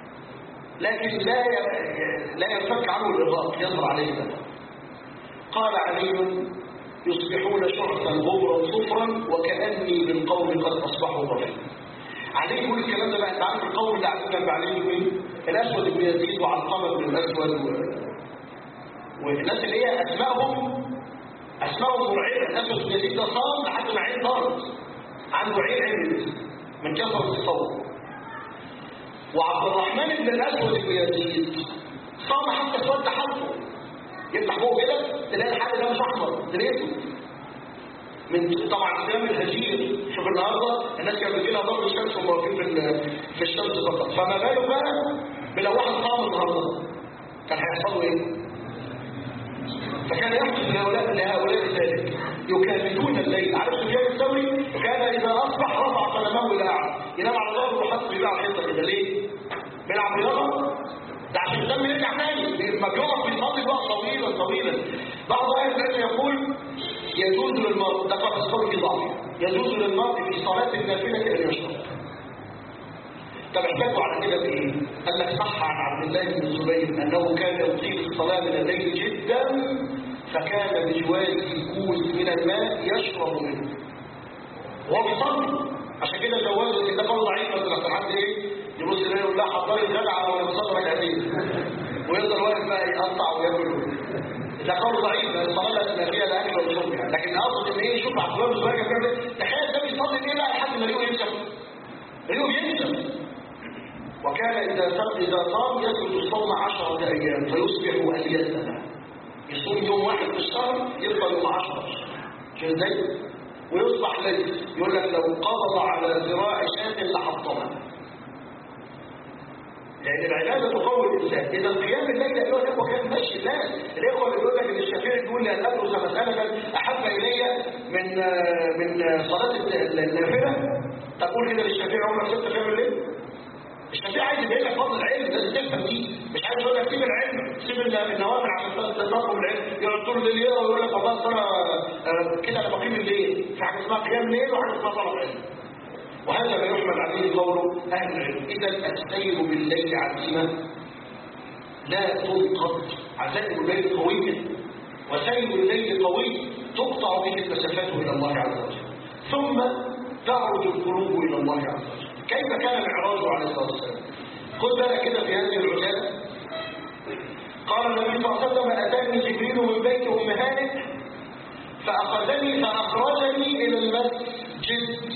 لكن لا ي- لا ينفك عنه الإرهاق يظهر عليه ده قال علي يصبحون شعثا غبرا صفرا وكأني بالقوم قد أصبحوا ضريا علي يقول الكلام ده بقى انت عارف القوم اللي قاعدين جنب علي مين؟ الأسود بن يزيد وعلقمة بن الأسود و... والناس اللي هي أسمائهم أسمائهم مرعبة الأسود بن يزيد ده صام لحد ما عين ضرب عنده عين عين من كثرة الصوم وعبد الرحمن بن الأسود بن يزيد صام حتى اسود حلقه يفتح فوق كده تلاقي الحل ده مش احمر تلاقيه من طبعا صيام الهجير شوف النهارده الناس كانت بتجي لها ضرب الشمس وهم واقفين في ال- في الشمس فقط فما بالك بقى بلو واحد صام النهارده كان هيحصل له ايه؟ فكان يحدث لهؤلاء لهؤلاء ذلك يكابدون الليل عارف سفيان الثوري كان اذا اصبح رفع قدمه الى اعلى ينام على ظهره وحط رجله على الحيطه كده ليه؟ بيلعب رياضه ده عشان الدم يرجع تاني لما بيقف بيصلي وقت طويلا طويلا بعض اهل العلم يقول يجوز للمرء ده قد قول في ضعف يجوز للمرء في صلاه النافله ان يشرب طب احتاجوا على كده بايه؟ قال لك صح عن عبد الله بن الزبير انه كان يطيل الصلاه من الليل جدا فكان بجواره كوز من الماء يشرب منه وهو بيصلي عشان كده جواز ده قول ضعيف بس لو حد ايه يبص يلاقي يقول لا حضري الغداء على ما يوصل ركعتين ويفضل واقف بقى يقطع وياكل ده قول ضعيف ده الصلاه لا فيها لا اكل ولا شرب يعني لكن اقصد ان ايه شوف عبد الله بن الزبير كان بيعمل إيه؟ تخيل ده بيصلي ايه بقى لحد ما ريقه ينشف ريقه بينشف وكان إذا صام إذا صام يترك الصوم عشرة أيام فيصبح أليسنا يصوم يوم واحد في الشهر يفضل يوم عشرة شو ازاي؟ ويصبح ليل يقول لك لو قبض على ذراع شاة لحطمها لأن العبادة تقوي الإنسان إذا قيام الليل أيها الأخوة كان ماشي الناس الإخوة اللي بيقول لك إن الشافعي بيقول لي أن أدرس مسألة أحب إلي من من صلاة النافلة تقول كده للشافعي عمرك ست قيام الليل الشافعي عايز يبين لك فضل العلم لازم تفهم دي مش عايز يقول لك سيب العلم سيب النوافل عشان تنظم العلم يقعد طول الليل يقرا ويقول لك والله أصل انا آه، كده انا بقيم الليل في حاجه اسمها قيام ليل وحاجه اسمها طلب علم وهذا ما يحمل عليه قوله اهل العلم اذا السير بالليل عزيمه لا تنقض عزائم الليل قويه وسيل الليل طويل تقطع به المسافات إلى الله عز وجل ثم تعرج القلوب إلى الله عز وجل كيف كان معراجه عليه الصلاة والسلام خذ بالك كده في هذه العجالة قال النبي صلى الله عليه وسلم أتاني جبريل من بيت أم هانئ فأخذني فأخرجني إلى المسجد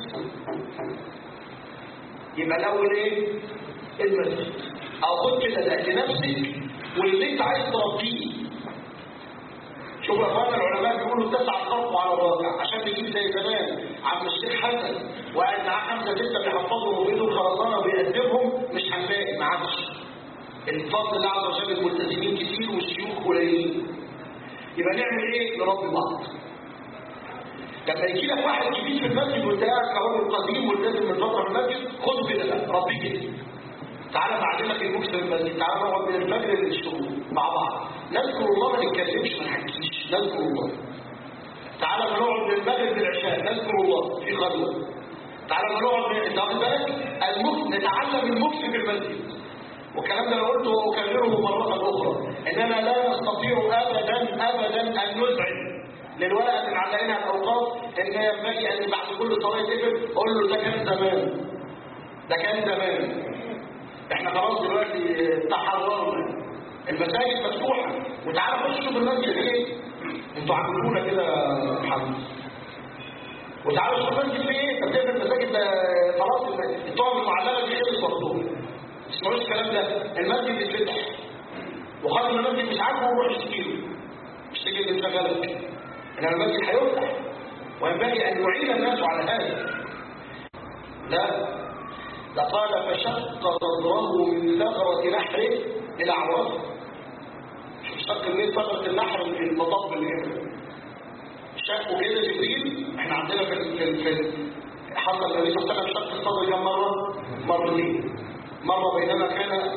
يبقى الأول إيه؟ المسجد أو خد كده ده لنفسك واللي أنت عايز تربيه شوف يا اخوانا العلماء بيقولوا تسع الخلق على الواقع عشان نجيب زي زمان عم الشيخ حسن وقاعد معاه خمسه سته بيحفظهم وبيدوا الخرسانه وبيقدمهم مش هنلاقي ما عادش الفضل الله عز وجل الملتزمين كتير والشيوخ قليلين يبقى نعمل ايه؟ نربي بعض لما يجي لك واحد جديد في المسجد وانت قاعد كراجل قديم ملتزم من فتره في المسجد خده كده بقى ربيه كده تعالى بعلمك المكس في المسجد تعالى نقعد من الفجر للشروق مع بعض نذكر الله ما نتكلمش ما نحكيش نذكر الله تعالى ما نقعد من المغرب للعشاء نذكر الله في خلوه تعالى ما نقعد من انت واخد بالك المكس نتعلم المكس في المسجد والكلام ده انا قلته واكرره مره اخرى اننا لا نستطيع ابدا ابدا ان نزعج للورقه اللي معلقينها الاوقاف ان ينبغي ان بعد كل صلاه تقفل قول له ده كان زمان ده كان زمان احنا خلاص دلوقتي تحررنا المساجد مفتوحه وتعالى خش شوف المسجد ايه انتوا عاملونا كده يا محمد وتعالوا شوف المسجد فيه ايه طب تقفل المساجد ده خلاص الطعم المعلمه دي خلص مفتوح تسمعوش الكلام ده المسجد يتفتح وخادم المسجد مش عاجبه ويروح يشتكيله يشتكي اللي شغلك ان المسجد هيفتح وينبغي ان يعين الناس على هذا لا ده قال فشق صدره من ثغرة نحره إلى عورته شوف شق منين ثغرة النحر في المطب اللي هنا شقه كده جبريل احنا عندنا في في في حصل النبي صلى الله عليه وسلم شق الصدر كم مرة؟ مرتين مرة بينما كان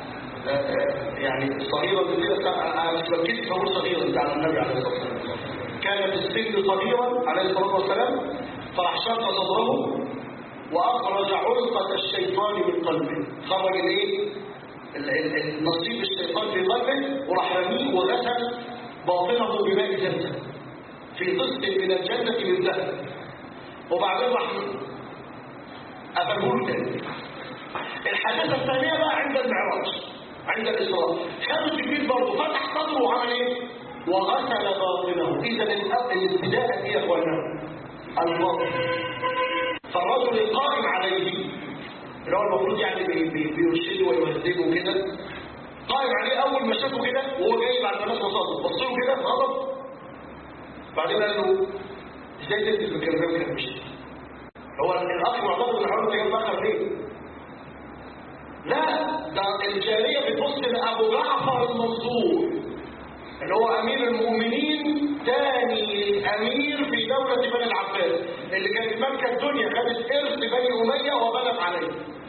يعني صغيرا كده انا مش بكيت فهو صغيرا على النبي عليه الصلاه والسلام كان في السن صغيرا عليه الصلاه والسلام فراح شق صدره واخرج علقه الشيطان من قلبه خرج الايه النصيب الشيطان في قلبه وراح رميه وغسل باطنه بماء زمزم في قسط من الجنه من ذهب وبعدين راح قفله تاني الحادثه الثانيه بقى عند المعراج عند الإسراء خد جبريل برضه فتح صدره وعمل ايه وغسل باطنه اذا الابتداء ايه يا اخوانا الباطن فالرجل القائم عليه اللي هو المفروض يعني بي بي بيرشده ويهذبه كده قائم عليه اول ما شافه كده وهو جاي بعد ما ناس وصله بص له كده غضب بعدين قال له ازاي تلبس بالكلام كده مش هو الاخ معتقد ان حضرتك جاي متاخر ليه لا ده الجارية بتبص لأبو جعفر المنصور اللي هو أمير المؤمنين تاني أمير في دولة بني العباس اللي كانت ملكة الدنيا خدت إرث بني أمية وبنت عليه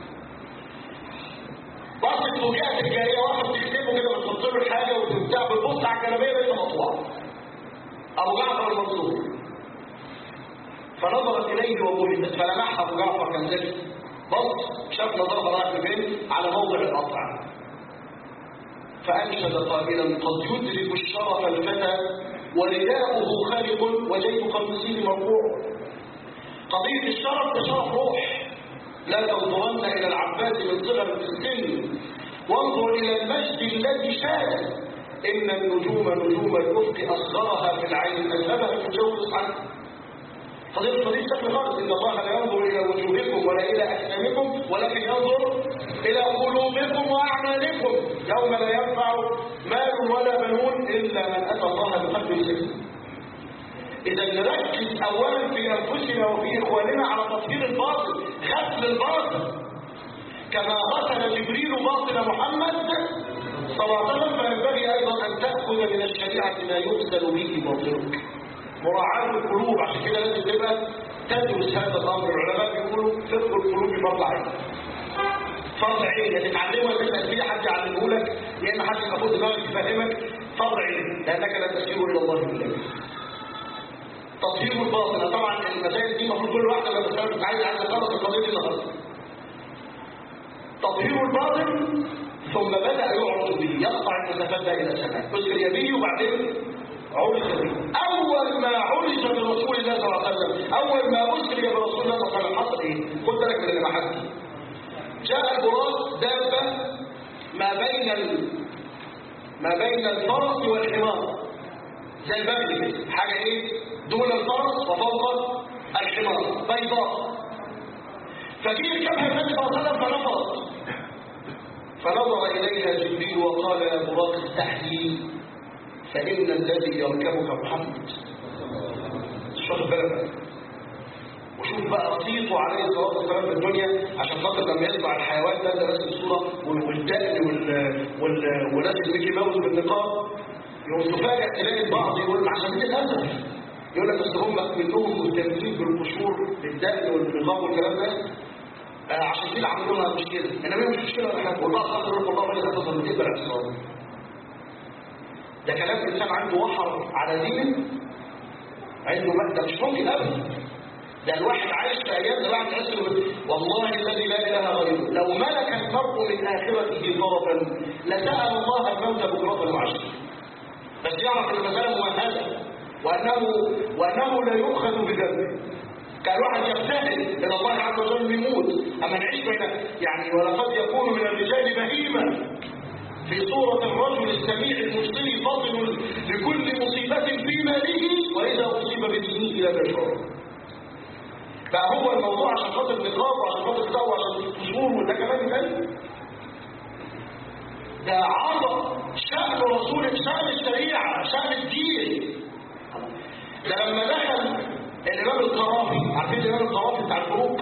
بصت فوجئت الجارية واحد تكتبه كده بتحط له الحاجة وتبتاع بتبص على الجلابية لقيتها مقطوعة أبو جعفر المنصور فنظرت إليه وبهتت فلمحها أبو جعفر كان ذكي بص شاف نظرها رايح فين على موضع القطع فأنشد قائلا قد يدرك الشرف الفتى ورداؤه خالق وجيب قميصه مرفوع قضية الشرف ده شرف روح لا تنظرن إلى العباس من صغر السن وانظر إلى المجد الذي شاد إن النجوم نجوم الأفق أصغرها في العين أذهبها في الجو الصحيح فضيلة فضيلة شكل خالص إن الله لا ينظر إلى وجوهكم ولا إلى أجسامكم ولكن ينظر إلى قلوبكم وأعمالكم يوم لا ينفع مال ولا بنون إلا من أتى الله بقلب سليم إذا نركز أولا في أنفسنا وفي إخواننا على تطهير الباطن غسل الباطن كما غسل جبريل باطن محمد صلى الله عليه وسلم فينبغي أيضا أن تأخذ من الشريعة ما يغسل به باطنك مراعاة القلوب عشان كده لازم تبقى تدرس هذا الامر العلماء بيقولوا فقه القلوب فرض عين فرض عين يا تتعلمه يا تسال فيه حد يعلمه لك يا اما حد ياخد دماغك يفهمك فرض عين لانك لا تسير الى الله بالله تطهير الباطن طبعا المسائل دي المفروض كل واحده لما تسال عايز عايز تخلص القضيه دي النهارده تطهير الباطن ثم بدا يعرض به يقطع المسافات الى السماء يسري به وبعدين عرج به اول ما عرج برسول الله صلى الله عليه وسلم اول ما اسري برسول الله صلى الله عليه وسلم حصل ايه خد بالك من اللي بحكي جاء البراق دابه ما بين ال... ما بين الفرس والحمار زي البغل كده حاجه ايه دون الفرس وفوق الحمار بيضاء فجه يركبها النبي صلى الله عليه وسلم فنفض فنظر اليها جبريل وقال يا براق استحيي فان الذي يركبك محمد مش واخد بالك وشوف بقى صيته عليه الصلاه والسلام في الدنيا عشان خاطر لما يطلع الحيوان ده ده رسم الصوره والدقن وال وال ولابس ميكي ماوس بالنقاب يقوم تفاجئ تلاقي البعض يقول عشان دي للاسف يقول لك اصل هم منهم مهتمين بالقشور بالدقن والنقاب والكلام ده آه عشان كده عملوا لها مشكله انما هي مش مشكله ولا حاجه والله خاطر الله راجل اساسا بتقبل اعتصام ده كلام انسان عنده وحر على دينه عنده ده مش ممكن ابدا ده الواحد عايش في ايام ده الواحد تحس والله الذي لا اله غيره لو ملك المرء من اخرته طرفا لسال الله الموت بكره وعشيه بس يعرف ان المساله ممهده وانه وانه لا يؤخذ بذنبه كان واحد يجتهد الى الله عز وجل يموت اما نعيش بين يعني ولقد يكون من الرجال بهيما في صورة الرجل السميع المبصر فاطن لكل مصيبة في ماله وإذا أصيب بدينه لا يشعر بقى هو الموضوع عشان خاطر نقاب وعشان خاطر ده وعشان قصور وده كمان تاني ده عظم شأن رسول شأن الشريعة شأن الدين ده لما دخل الإمام القرافي عارفين الإمام القرافي بتاع الفروق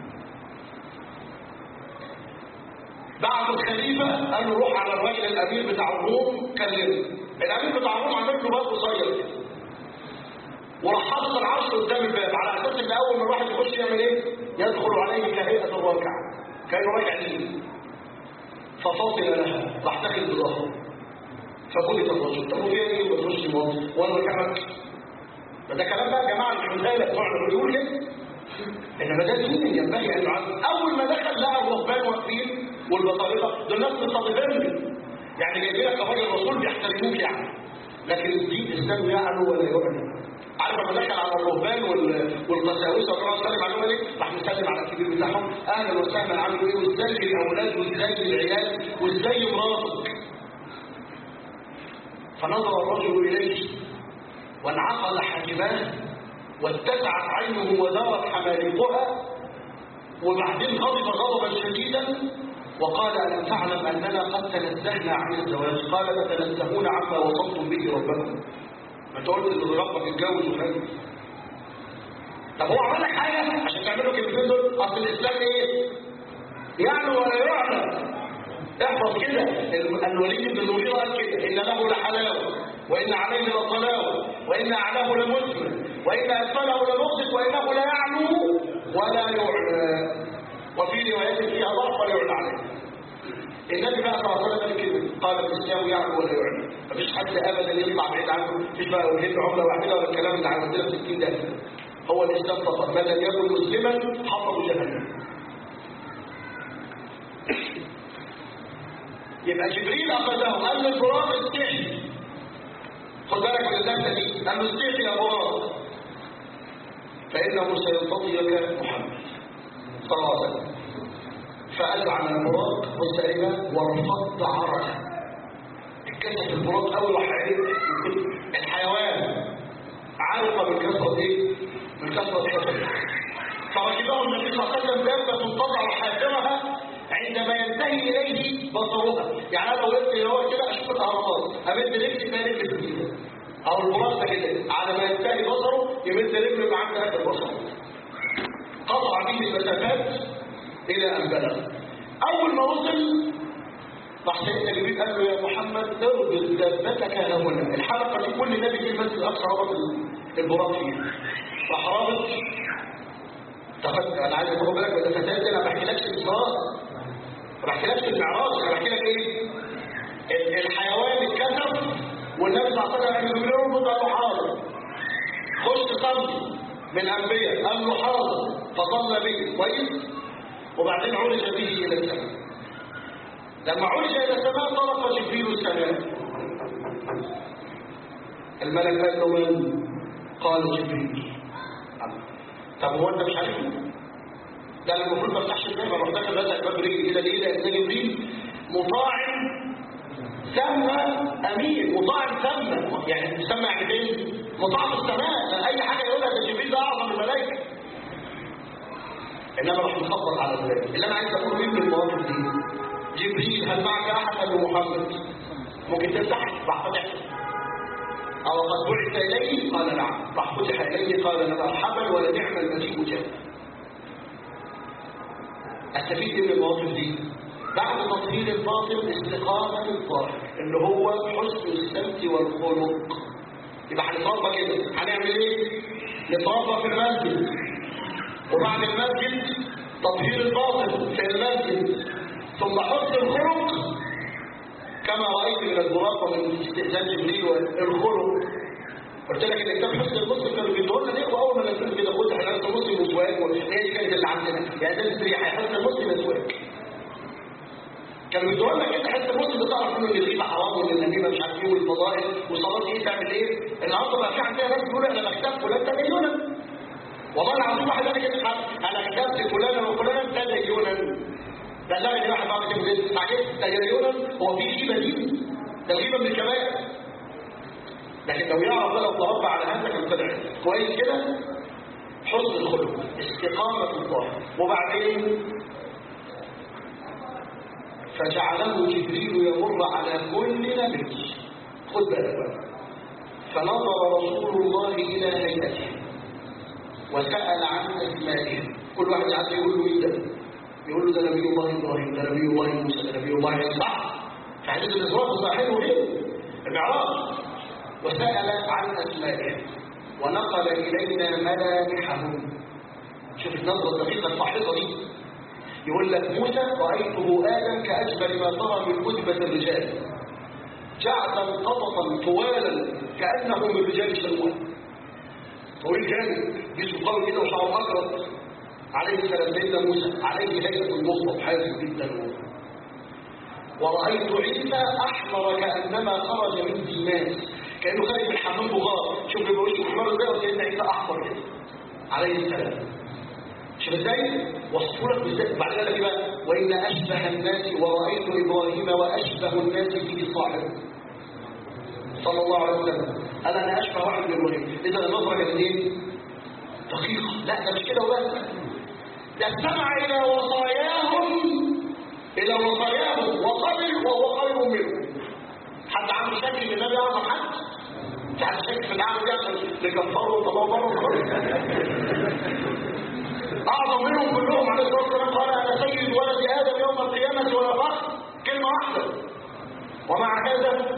بعد الخليفة قال له روح على الراجل الأمير بتاع الروم كلمه الأمير بتاع الروم عمل له باب قصير كده وراح حاطط العرش قدام الباب على اساس ان اول ما الواحد يخش يعمل ايه يدخل عليه كهيئه الراكع كانه راجع ليه ففاصل لها راح داخل بظهره فقلت الرجل طب وفي ايه ما تخش موظف وانا ركعك فده كلام بقى يا جماعه الحمدانه بتوع الرجول كده انما ده دين ينبغي ان يعلم اول ما دخل لقى الرهبان واقفين والبطارقه دول ناس مستضيفين يعني جايبين لك راجل الرسول بيحترموك يعني لكن الدين الاسلام يعلو ولا يعلو عارف لما دخل على الرهبان والقساوسه وراح سلم عليهم ايه راح نسلم على الكبير بتاعهم اهلا وسهلا عاملوا ايه وازاي الاولاد وازاي العيال وازاي مراتك فنظر الرجل اليه وانعقد حاجباه واتسعت عينه ودارت حمالقها وبعدين غضب غضبا شديدا وقال ألم تعلم أننا قد تنزهنا عن الزواج قال فتنزهون عما وصلتم به ربكم ما انت قلت ان ربك اتجوز وخلف طب هو عمل لك حاجه عشان تعملوا الكلمتين دول اصل الاسلام ايه يعلو ولا يعلم احفظ كده الوليد بن المغيرة قال كده ان له لحلاوه وان عليه لطلاوه وان اعلاه لمسلم وان اسفله لمغزق وانه لا يعلو ولا يعلى وفي روايات فيها ضعف ولا يعلى عليه النبي بقى صلى الله عليه وسلم كده قال الاسلام يعلو ولا يعلو مفيش حد ابدا يطلع بعيد عنه مفيش بقى وجهه عمله واحده ولا الكلام اللي عندنا في 60 ده هو الاسلام فقط من لم يكن مسلما حطه جهنم يبقى جبريل اخذه قال له البراق استحي خد بالك من الدفه دي قال له استحي يا براق فانه سيلتقيك محمد صلى الله عليه وسلم فقال عن البراق والسائبه ورفضت عرقه اتكشف البراق اول واحد الحيوان عارفه من كثره ايه من كثره حفظه فركبه النبي صلى الله عليه وسلم دابه تضع حافرها عندما ينتهي اليه بصرها يعني انا لو وقفت هو كده اشوف الاهرامات امد رجلي تلاقي رجلي في ايدي او البراق ده كده على ما ينتهي بصره يمد رجله عند هذا البصر قطع به المسافات الى ان بلغ اول ما وصل راح سيدنا جبريل قال له يا محمد اربط دابتك ها هنا الحلقه دي كل نبي في المسجد الاقصى ربط البراق فيها راح رابط تاخد انا عايز اخد بالك من الفتاه انا ما بحكيلكش الاسراء ما بحكيلكش المعراج انا بحكي لك ايه الحيوان اتكسر والنبي صلى الله عليه وسلم قال له اربط قال له حاضر خش صلي من انبياء قال له حاضر فصلى به كويس وبعدين عرج به الى السماء لما عرج الى السماء طرق جبريل السماء الملك قال له من قال جبريل طب هو انت مش عارف ده انا المفروض ما افتحش الباب اروح داخل رازق الباب برجلي كده ليه لان جبريل مطاع ثم امين مطاع ثم يعني بيسمى يعني فين مطاع في السماء اي حاجه يقولها ده جبريل ده اعظم الملائكه انما راح نخبط على الباب اللي انا عايز اقول ايه من المواقف دي جبريل هل معك احد قال له محمد ممكن تفتح راح فتح او قد بعث اليه قال نعم راح فتح اليه قال لا مرحبا ولا نعم المجيء جاء استفيد من المواقف دي بعد تطهير الباطن استقامه الظاهر اللي هو حسن السمت والخلق يبقى هنتربى كده هنعمل ايه نتربى في المسجد وبعد المسجد تطهير الباطن في المسجد ثم حسن الخلق كما رأيت من البراق ومن استئذان جبريل والخلق قلت لك ان كتاب حسن المسلم كانوا بيدوا لنا الاخوه اول ما نزلوا كده قلت احنا حسن المسلم وسواك وهي دي كانت اللي عندنا يعني ده الريحه حسن المسلم وسواك كانوا بيدوا لنا كده حسن المسلم ده تعرف انه الغيبه حرام وان النميمه مش عارف ايه والفضائل وصلاه ايه تعمل ايه النهارده بقى في عندنا ناس بيقولوا انا بكتب فلان تدينا والله العظيم واحد انا كده انا كتبت فلانا وفلانا تدينا ده لا اللي واحد بعمل كده استعجلت تدينا هو في غيبه دي ده الغيبه من الكبائر لكن لو يعرف ده لو تربى على هذا كان طلع كويس كده حسن الخلق استقامه الظاهر وبعدين فجعله جبريل يمر على كل نبي خد بالك بقى فنظر رسول الله الى هيئته وسال عن اسمائهم كل واحد عايز يقول له ايه ده يقول له ده نبي الله ابراهيم ده نبي الله موسى ده نبي الله عيسى صح في حديث الاسراء صحيح ليه المعراج وسال عن اسمائهم ونقل الينا ملامحهم شوف النظره الدقيقه الفاحصه دي يقول لك موسى رأيته آدم كأجمل ما ترى من كتبة الرجال جعدا قططا طوالا كأنه من رجال شلوان طويل جامد جسمه قوي كده وشعره أكرم عليه السلام سيدنا موسى عليه هيئة المصطف حاسم جدا ورأيت عيسى أحمر كأنما خرج من ديماس كأنه خارج من حمام بغار شوف بيبقى وشه احمر ازاي وسيدنا عيسى أحمر كده عليه السلام شوف ازاي وصفوا لك بالذات بعد ذلك بقى وان اشبه الناس ورايت ابراهيم واشبه الناس به صاحب صلى الله عليه وسلم قال انا اشبه واحد من ابراهيم اذا النظره كانت ايه دقيقه لا ده مش كده وبس ده استمع الى وصاياهم الى وصاياهم وقبل وهو خير منهم حد عنده شك ان النبي اعظم حد في حد شك في العالم دي عشان نكفروا وتبرروا أعظم منهم كلهم عليه الصلاة والسلام قال أنا سيد ولد آدم يوم القيامة ولا فخر كلمة واحدة ومع هذا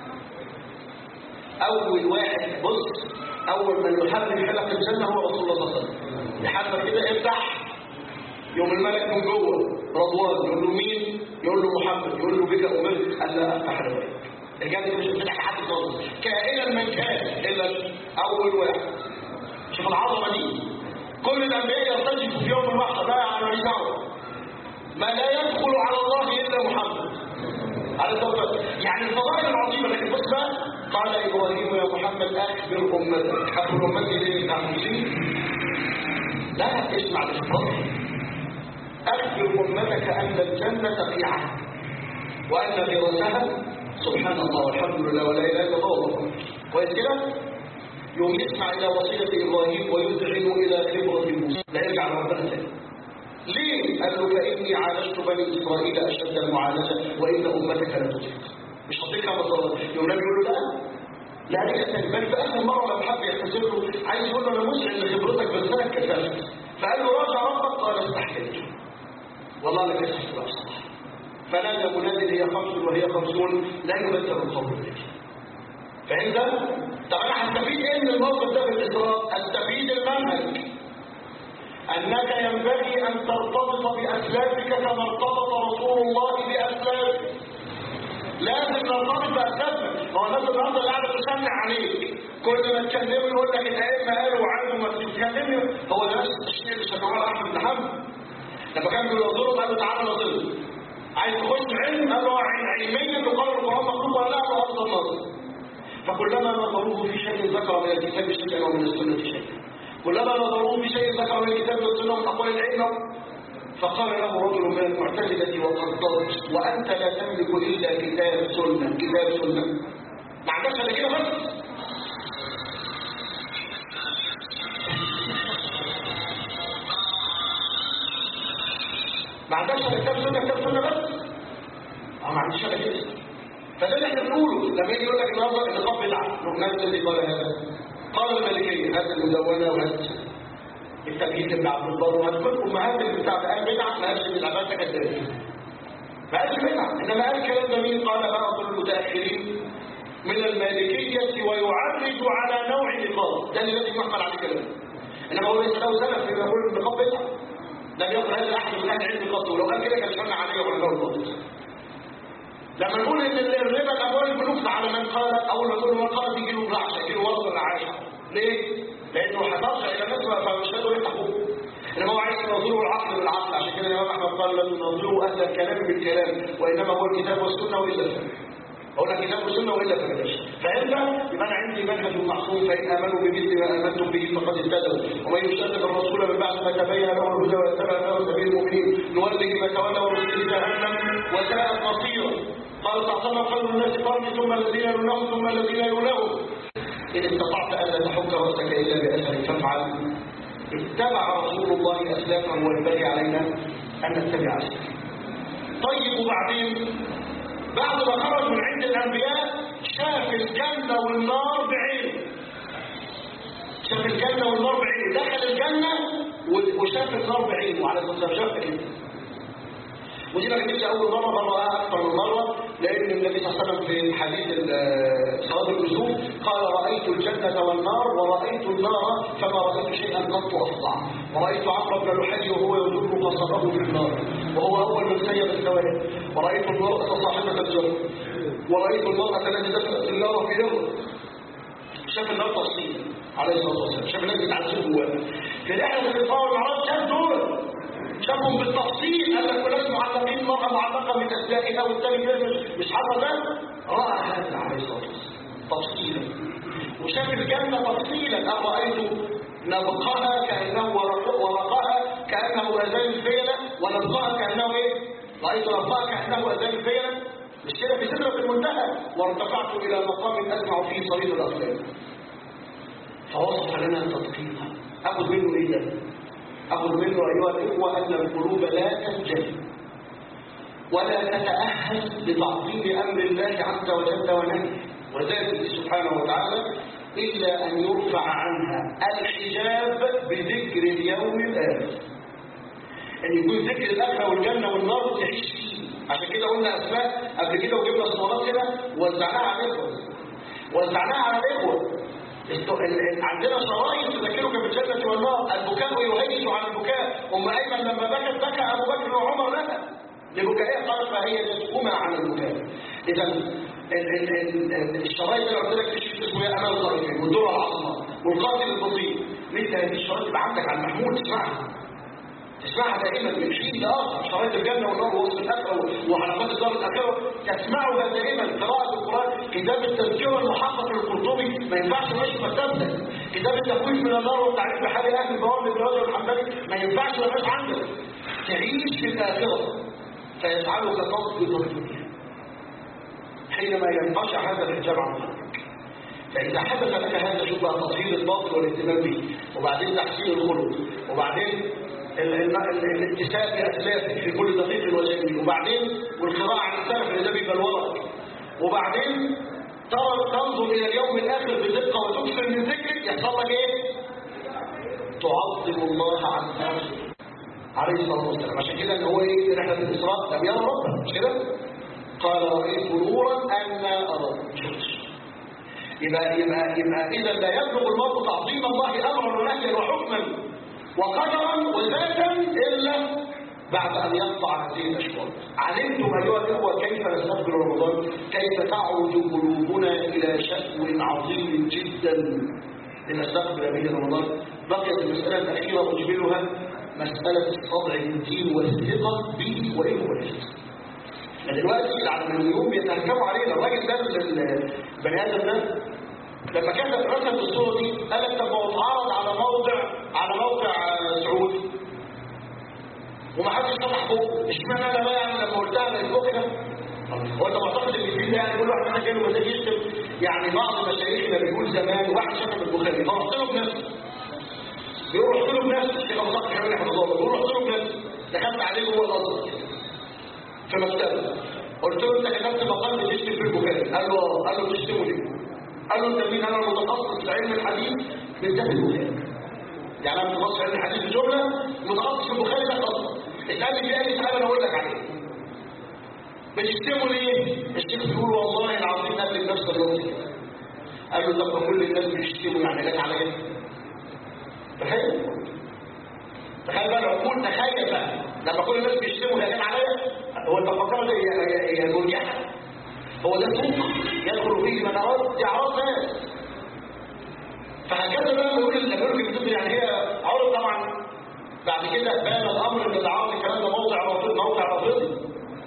أول واحد بص أول من يحرك حلق الجنة هو رسول الله صلى الله عليه وسلم يحرك كده افتح يوم الملك من جوه رضوان يقول له مين؟ يقول له محمد يقول له بك أمرت أن لا أفتح لك الجنة مش بتفتح لحد خالص كائنا من كان إلا أول واحد شوف العظمة دي كل الأنبياء يرتجفوا في يوم الوحدة لا يعني ماليش دعوة ما لا يدخل على الله إلا محمد على الصلاة يعني الفضائل العظيمة لكن بص بقى قال إبراهيم يا محمد أخبر أمتك أخبر أمتي ليه تعملين لا اسمع الفضل أخبر أمتك أن الجنة في عهد وأن غرسها سبحان الله والحمد لله ولا إله إلا الله كويس كده يوم يسمع إلى وصية إبراهيم ويدعم إلى خبرة موسى لا يرجع لربنا تاني ليه؟ قال له فإني عالجت بني إسرائيل أشد المعالجة وإن أمتك لا تطيق مش هطيق كما صلى يوم النبي يقول له لا لا ليك تاني بل في آخر مرة لما حب يحتسب له عايز يقول له أنا مسلم لخبرتك بس أنا اتكسفت فقال له راجع ربك قال استحييت والله أنا كسفت بقى بصراحة فنادى منادي هي خمس وهي خمسون لا يبدل القول إليك فهمت؟ طب انا هستفيد ايه من الموقف ده في الاسراء؟ استفيد المنهج انك ينبغي ان ترتبط باسلافك كما ارتبط رسول الله باسلافه لازم نرتبط باسلافنا هو الناس النهارده اللي قاعده تسمع عليك كل ما تكلمه يقول لك الائمه قالوا وعادوا ما تتكلمي هو ده نفس التشريع اللي شكروه على احمد بن حنبل لما كان بينظروا قال له تعالى نظر عايز تخش علم قال له علميا يقال القران مخلوق ولا لا له افضل نظر فكلما نظروه في شيء ذكر من الكتاب شيئا ومن السنة شيئا كلما نظروه في شيء ذكر من الكتاب والسنة من أقوال العلم فقال له رجل من المعتزلة وقد ضلت وأنت لا تملك إلا كتاب سنة كتاب سنة ما عندكش إلا كده بس ما عندكش إلا كتاب سنة كتاب سنة بس اه ما عنديش إلا كده فده اللي احنا بنقوله لما يجي يقول لك النهارده النقاب بدعه نروح نفس اللي قال هذا قال المالكيه هذا المدونه وهذا التمهيد ابن عبد البر وهتكون امهات اللي بتاع قال بدعه ما قالش العباده كذابه ما قالش بدعه انما قال الكلام ده مين قال بعض المتاخرين من المالكيه ويعرج على نوع النقاب ده اللي لازم يحصل عليه كلام انما هو ليس له سبب في يقول النقاب بدعه لم يقل هذا احد من اهل العلم قط ولو قال كده كان شرع عليه وعلى القط لما نقول ان الربا الاموال البنوك على من قال اول ما تقول من قال تيجي له رعشه يجي له ورثه رعاشه ليه؟ لانه هترجع الى الناس فمش قادر يفتحوا انما هو عايز ينظره العقل بالعقل عشان كده الامام احمد قال لا تنظروا اهل الكلام بالكلام وانما هو الكتاب والسنه والا الفهم اقول لك كتاب والسنه والا فبلاش فانت يبقى انا عندي منهج محفوظ فان امنوا بمثل ما امنتم به فقد اهتدوا ومن يشرك الرسول من بعد ما تبين له الهدى واتبع له سبيل المؤمنين نوله ما تولى ونصير جهنم وساءت مصيرا قال تعصم خير الناس قرني ثم الذين يلونهم ثم الذين يلونهم ان استطعت الا تحك راسك الا باثر فافعل اتبع رسول الله اسلافه وينبغي علينا ان نتبع اسلافه طيب وبعدين بعد ما خرج من عند الانبياء شاف الجنه والنار بعينه شاف الجنه والنار بعينه دخل الجنه وشاف النار بعينه على الصلاه شاف كده ودي ما كانتش اول مره مرة اكثر من مره لان النبي صلى الله عليه وسلم في حديث صلاه الكسوف قال رايت الجنه والنار ورايت النار فما رايت شيئا قط افظع ورايت عمرو بن لحي وهو يذوق قصبه في النار وهو اول من سيب السواد ورايت المراه صاحبه الجنه ورايت المراه التي دخلت النار في يوم شاف النار تفصيلا عليه الصلاه والسلام شاف الناس بتعذب جواه في رحله الاسراء والمعراج شاف دول شافهم بالتفصيل قال لك ولاد معلقين مرأة معلقة بتسبيحها والتاني مش مش حصل ده رأى هذا عليه الصلاة والسلام تفصيلا وشاف الجنة تفصيلا أرأيت نبقها كأنه ورقها كأنه أذان الفيلة ونبقها كأنه إيه؟ رأيت نبقها كأنه أذان الفيلة مش كده في سدرة المنتهى وارتفعت إلى مقام أسمع فيه صريف الأقلام فوصف لنا تدقيقا أخذ منه إيه ده؟ أخذ منه أيها الإخوة أن القلوب لا تنجلي ولا تتأهل لتعظيم أمر الله عز وجل ونهيه وذلك سبحانه وتعالى إلا أن يرفع عنها الحجاب بذكر اليوم الآخر أن يكون ذكر الآخرة والجنة والنار تعيش فيه عشان كده قلنا أسماء قبل كده وجبنا صورات كده وزعناها على الإخوة وزعناها على الإخوة عندنا شرائط تذكرك بالجنة والنار البكاء يهيج عن البكاء أم أيمن لما بكت بكى أبو بكر وعمر لها لبكائها قالت فهي تسكما عن البكاء إذا الشرائط اللي قلت لك تشوف اسمه يا أمام الطرفين والدور العظمى والقاتل البطيء مثل هذه الشرائط تبقى عندك على المحمول تسمعها تسمعها دائما من حين لاخر شرائط الجنه والنار ووصف الاخره وحلقات الدار الاخره تسمعها دائما قراءه القران كتاب التذكره المحقق للقرطبي ما ينفعش ماشي مكتبتك كتاب التخويف من النار والتعريف بحال اهل البواب لابن رجب الحنبلي ما ينفعش ما يبقاش عندك تعيش في الاخره فيجعلك تضبط الدنيا حينما ينقشع هذا الحجاب عن قلبك فإذا حدث لك هذا شوف بقى تطهير الباطل والاهتمام به وبعدين تحسين الخلق وبعدين الاتساب بأسلافك في كل دقيق وجميل وبعدين والقراءة عن السلف اللي ده بيبقى الورق وبعدين ترى تنظر إلى اليوم الآخر بدقة وتكثر من ذكرك يحصل لك إيه؟ تعظم الله عن نفسه عليه الصلاة والسلام عشان كده ان هو ايه في رحلة الإسراء لم يرى ربه مش كده؟ قال رأيت نورا أنا أرى شفتش يبقى يبقى يبقى إذا لا يبلغ المرء تعظيم الله أمرا ونهيا وحكما وقدرا وذاتا إلا بعد أن يقطع هذه الأشواط علمتم أيها الإخوة كيف نستقبل رمضان كيف تعرج قلوبنا إلى شأو عظيم جدا لنستقبل به رمضان بقيت المسألة الأخيرة أجملها مسألة الصدع بالدين والثقة به وإيه هو الإسلام دلوقتي العالميون بيتهكموا علينا الراجل ده البني ادم ده لما كان رسم الصوره دي قال لك طب هو اتعرض على موضع على موقع آه، سعودي ومحدش فتح بقه اشمعنى انا بقى يعني لما قلتها للبوك ده هو انت معتقد ان في ده يعني كل واحد مننا جاله مزاج يشتم يعني بعض مشايخنا بيقول زمان واحد شتم البخاري فرحت له بنفسي بيقول رحت له بنفسي الشيخ ابو بكر كمان حفظه الله بيقول رحت له بنفسي دخلت عليه جوه الازهر في مكتبه قلت له انت كتبت مقال بتشتم في البخاري قال له اه قال له بتشتمه ليه؟ قال له انت مين انا متخصص في علم الحديث بالذات البخاري يعني انا متخصص في علم الحديث بجمله متخصص في البخاري ده خاص اسالني في اي سؤال انا اقول لك عليه بتشتموا ليه؟ الشيخ بيقول والله العظيم قبل نفس الرجل قال له طب كل الناس بيشتموا يعني جت على كده تخيل تخيل بقى العقول تخيل بقى لما كل الناس بيشتموا ده جت عليا هو انت فكرت هي هي مرجحه هو ده سوق يدخل فيه من اراد دي اعراض ناس فهكذا بقى بيقول لما يقول الكتب يعني هي عرض طبعا بعد كده بان الامر ان العرض الكلام ده موضع رافضي موضع رافضي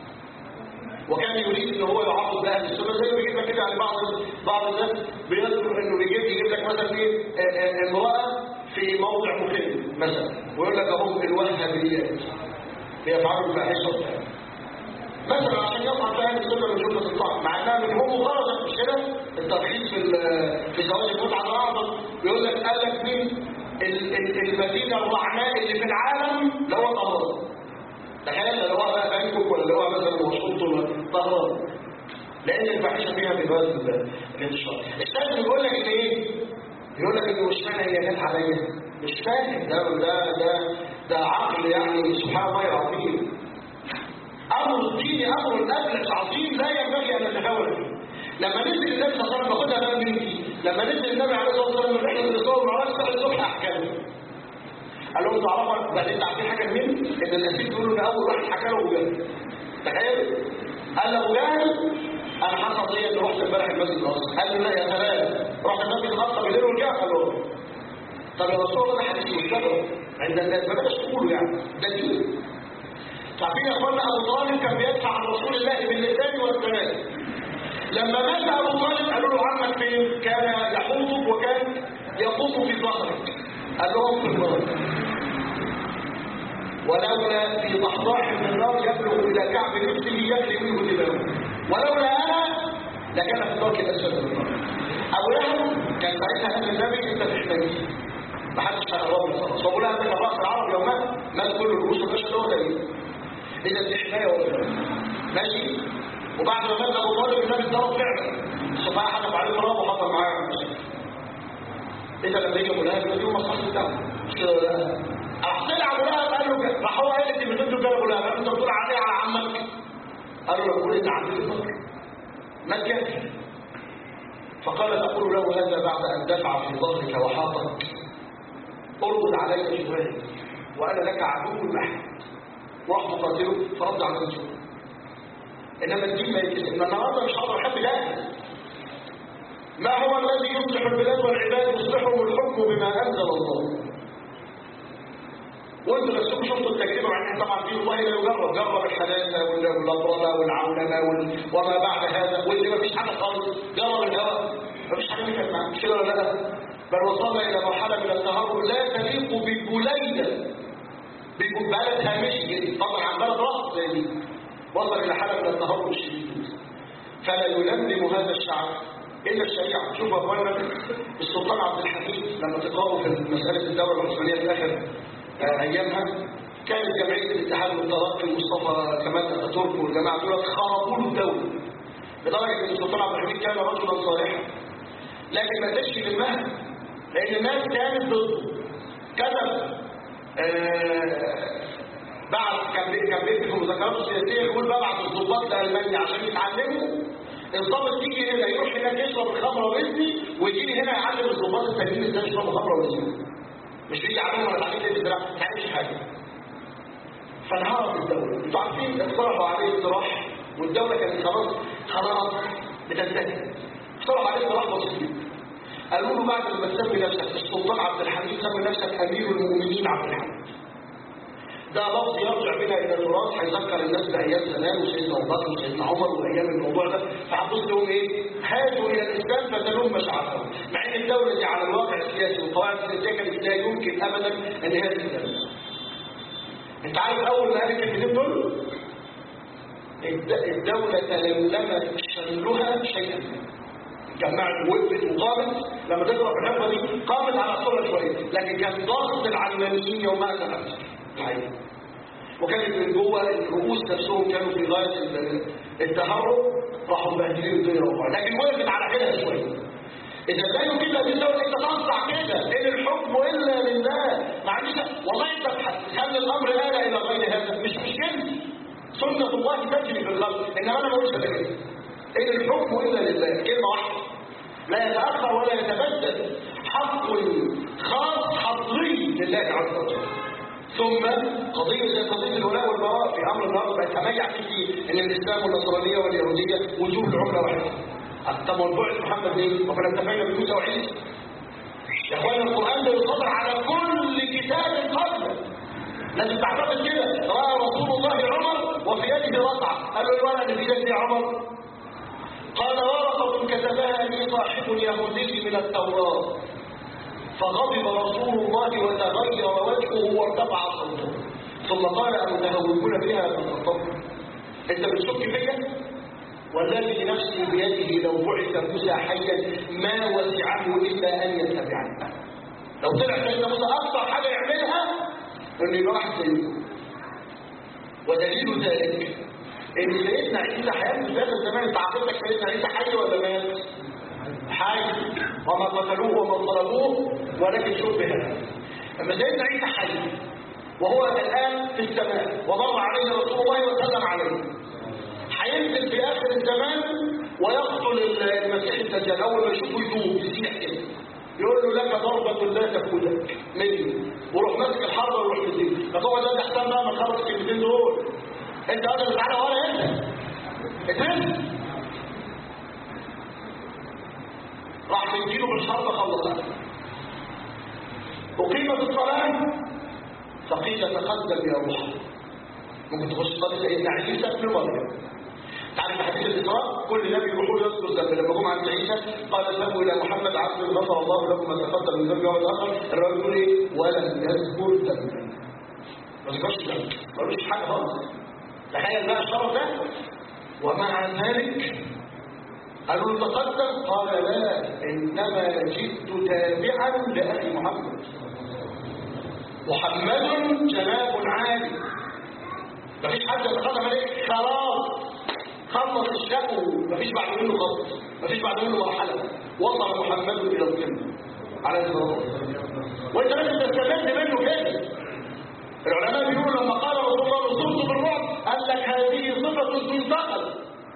وكان يريد ان هو يعاقب باهل السنه زي ما بيجيب لك كده يعني بعض بعض الناس بيذكر انه بيجيب يجيب لك مثلا ايه آه، آه، امراه في موضع مخل مثلا ويقول لك اهم الوهابيات بيفعلوا الفاحشه وبتاع. مثلا عشان يطعن في اهل السنه من جمله الطعن مع انها من هم خرجت مش كده الترخيص في ال- في زواج المتعه الاعظم بيقول لك قال لك مين ال- ال- المدينه الرعماء اللي في العالم اللي هو طهران تخيل لو هو بقى بانكوك ولا هو مثلا واشنطن ولا طهران لان الفاحشه فيها بهذا ال- الانتشار الشاذ بيقول لك ان ايه يقول لك انه مش فاهم هي جت عليا مش فاهم ده ده ده ده عقل يعني سبحان الله العظيم امر الدين امر الابلج عظيم لا ينبغي ان نتهاون فيه لما نزل النبي صلى الله عليه وسلم باخدها بقى مني لما نزل النبي عليه الصلاه والسلام من رحله الاسراء والمعراج صلى الصبح احكام قال لهم تعرفوا بعدين انت عارفين حاجه مين؟ ان النسيب بيقولوا ان اول واحد حكى له ابو جهل تخيل قال ابو جهل انا حصل لي اني رحت امبارح المسجد الاقصى قال له لا يا سلام رحت المسجد الاقصى بالليل ورجعت قال له طب يا رسول الله ده حديث مشتهر عند الناس ما بلاش تقولوا يعني ده دين تعرفين يا اخوانا ابو طالب كان بيدفع عن رسول الله باللسان والكلام لما مات ابو طالب قالوا له عمك فين كان يحوطك وكان يقوم في ظهرك قال لهم في النار ولولا في ضحضاح من النار يبلغ الى كعب نفسه يجري منه دماغه ولولا انا لكان في الدرك الاسفل من النار ابو لهب كان ساعتها قال للنبي انت تحتاجيه ما حدش هيقرب له خلاص فابو لهب كان راس العرب يومها مات كل الرؤوس البشر ده ولا ايه اذا الحمايه والفرق ماشي وبعد ما مات ابو طالب النبي ضرب فعلا الصفاء حدف عليه تراب وحصل معاه اذا لما يجي ابو لهب يقول مصلحه الدم مش كده ولا لا راح طلع ابو لهب قال له كده راح هو قال لي بتقول له كده ابو لهب قال له انت بتقول عليه على عمك قال له لو قلت عمي الفقر ما تكفي فقال تقول له هذا بعد ان دفع في ظهرك وحاطك ارد علي شبهي وانا لك عدو محد وراح تقاتله فرد على الرسول انما الدين ما يكسب ان النهارده مش هقدر احب ده ما هو الذي يصلح البلاد والعباد يصلحهم الحكم بما انزل الله وانتوا نفسكم شفتوا التجربه مع ان طبعا في الله لا يجرب جرب الحداثه والابرله والعولمه وال... وما بعد هذا واللي ما فيش حاجه خالص جرب الهواء ما فيش حاجه كانت معاه مش كده ولا لا بل وصلنا الى مرحله من التهور لا تليق ببليده بلد هامشي طبعا عن بلد رأس زي دي وصل إلى حالة من التهور الشديد فلا يلملم هذا الشعب إلا الشريعة شوف يا أخوانا السلطان عبد الحميد لما تقرأوا في مسألة الدولة العثمانية في آخر آه، أيامها كانت جمعية الاتحاد والترقي مصطفى كمال أتاتورك والجماعة دول خربوا له الدولة لدرجة أن السلطان عبد الحميد كان رجلا صالحا لكن ما قدرش يلمها لأن الناس كانت ضده كتب بعد كان بي- كان بيكتب في مذكراته السياسيه يقول ببعت الضباط لالمانيا عشان يتعلموا الضابط يجي هنا يروح هناك يشرب الخمره ويزني ويجي هنا يعلم الضباط التانيين ازاي يشربوا خمره ويزني مش بيجي يعلمهم ولا تعليم ايه بزراعه ما تعملش حاجه فانهارت الدوله انتوا عارفين اقترحوا عليه اقتراح والدوله كانت خلاص خلاص بتنتهي اقترحوا عليه اقتراح بسيط جدا قالوا له بعد ما تسمي نفسك السلطان عبد الحميد سمي نفسك امير المؤمنين عبد الحميد ده لفظ يرجع بنا الى تراث هيذكر الناس بايام زمان وسيدنا ابو بكر وسيدنا عمر وايام الموضوع ده فهتبص لهم ايه؟ هاتوا الى الاسلام فتلوم مشاعرهم مع ان الدوله دي على الواقع السياسي والقواعد السياسيه كانت لا يمكن ابدا ان هي تتنفذ. انت عارف اول ما قال الكلمتين دول؟ الدوله تلملمت شملها شيئا جمعت وقفت وقامت لما تقرا في الحقبه دي قامت على صوره شويه لكن كان ضغط العلمانيين يومها اكثر الحقيقه وكانت من جوه الرؤوس نفسهم كانوا في غايه التهرب راحوا مبهدلين الدنيا والله لكن وقفت على كده شويه اذا لا يمكن لك الدوله انت تنصح كده ان الحكم الا لله معلش والله انت تخلي الامر آل الى غير هذا مش مش كده سنه الله تجري في الخلق انما انا ما بقولش كده ان الحكم الا لله كلمه واحده لا يتاخر ولا يتبدل حق خاص حصري لله عز وجل ثم قضية زي قضية الولاء والبراء في أمر النهارده بقت تميع فيه إن الإسلام والنصرانية واليهودية وجوه العملة واحدة. طب والبعث محمد إيه؟ وكنا اتفقنا بموسى وعيسى. يا إخوانا القرآن ده يصدر على كل كتاب قبله. لازم تعتقد كده رأى رسول الله عمر وفي يده رقعة قال له الورقة اللي في يدك يا عمر قال ورقة كتبها لي صاحب اليهودي من التوراة فغضب رسول الله وتغير وجهه وارتفع صوته ثم قال المتهوكون بها فالخطب انت بتشك فيا والذي نفسي بيده لو بعث موسى حيا ما وسعه الا ان يتبعني لو طلع سيدنا موسى اكثر حاجه يعملها انه يبقى واحد زيه ودليل ذلك ان سيدنا عيسى حياته في هذا الزمان انت عقيدتك سيدنا عيسى حي ولا مات؟ حي وما قتلوه وما طلبوه ولكن شبه له اما سيدنا عيسى حي وهو الان في السماء ومر عليه رسول الله وسلم عليه هينزل في اخر الزمان ويقتل المسيح الدجال اول ما يشوفه يتوب يسيح كده يقول له لك ضربة لا تفوتك مني وروح ماسك الحرب ويروح يزيد فتقعد انت احسن بقى ما تخلص الكلمتين دول انت قادر تعالى ولا انت اتنزل راح تديله بالحرب خلصها أقيمت الصلاة فقيل تقدم يا روح ممكن تخش صلاة سيدنا عيسى ابن مريم تعرف حديث الإسراء كل نبي يقول يذكر ذنب لما جم عند عيسى قال ذهبوا إلى محمد عبد غفر الله لكم ما تقدم من ذنبه والآخر الراجل يقول إيه ولم يذكر ذنبا ما ذكرش ذنب ما قالوش حاجة خالص تخيل بقى الشرف ده ومع ذلك قالوا له تقدم قال لا انما جئت تابعا لاخي محمد محمد جناب عالي مفيش حد يتقدم عليه خلاص خلص الشكو مفيش بعد منه خط مفيش بعد منه مرحله وصل محمد الى القمه عليه الصلاه والسلام وانت لازم تستفاد منه كده العلماء بيقولوا لما قال رسول الله صرت بالرعب قال لك هذه صفه تنتقل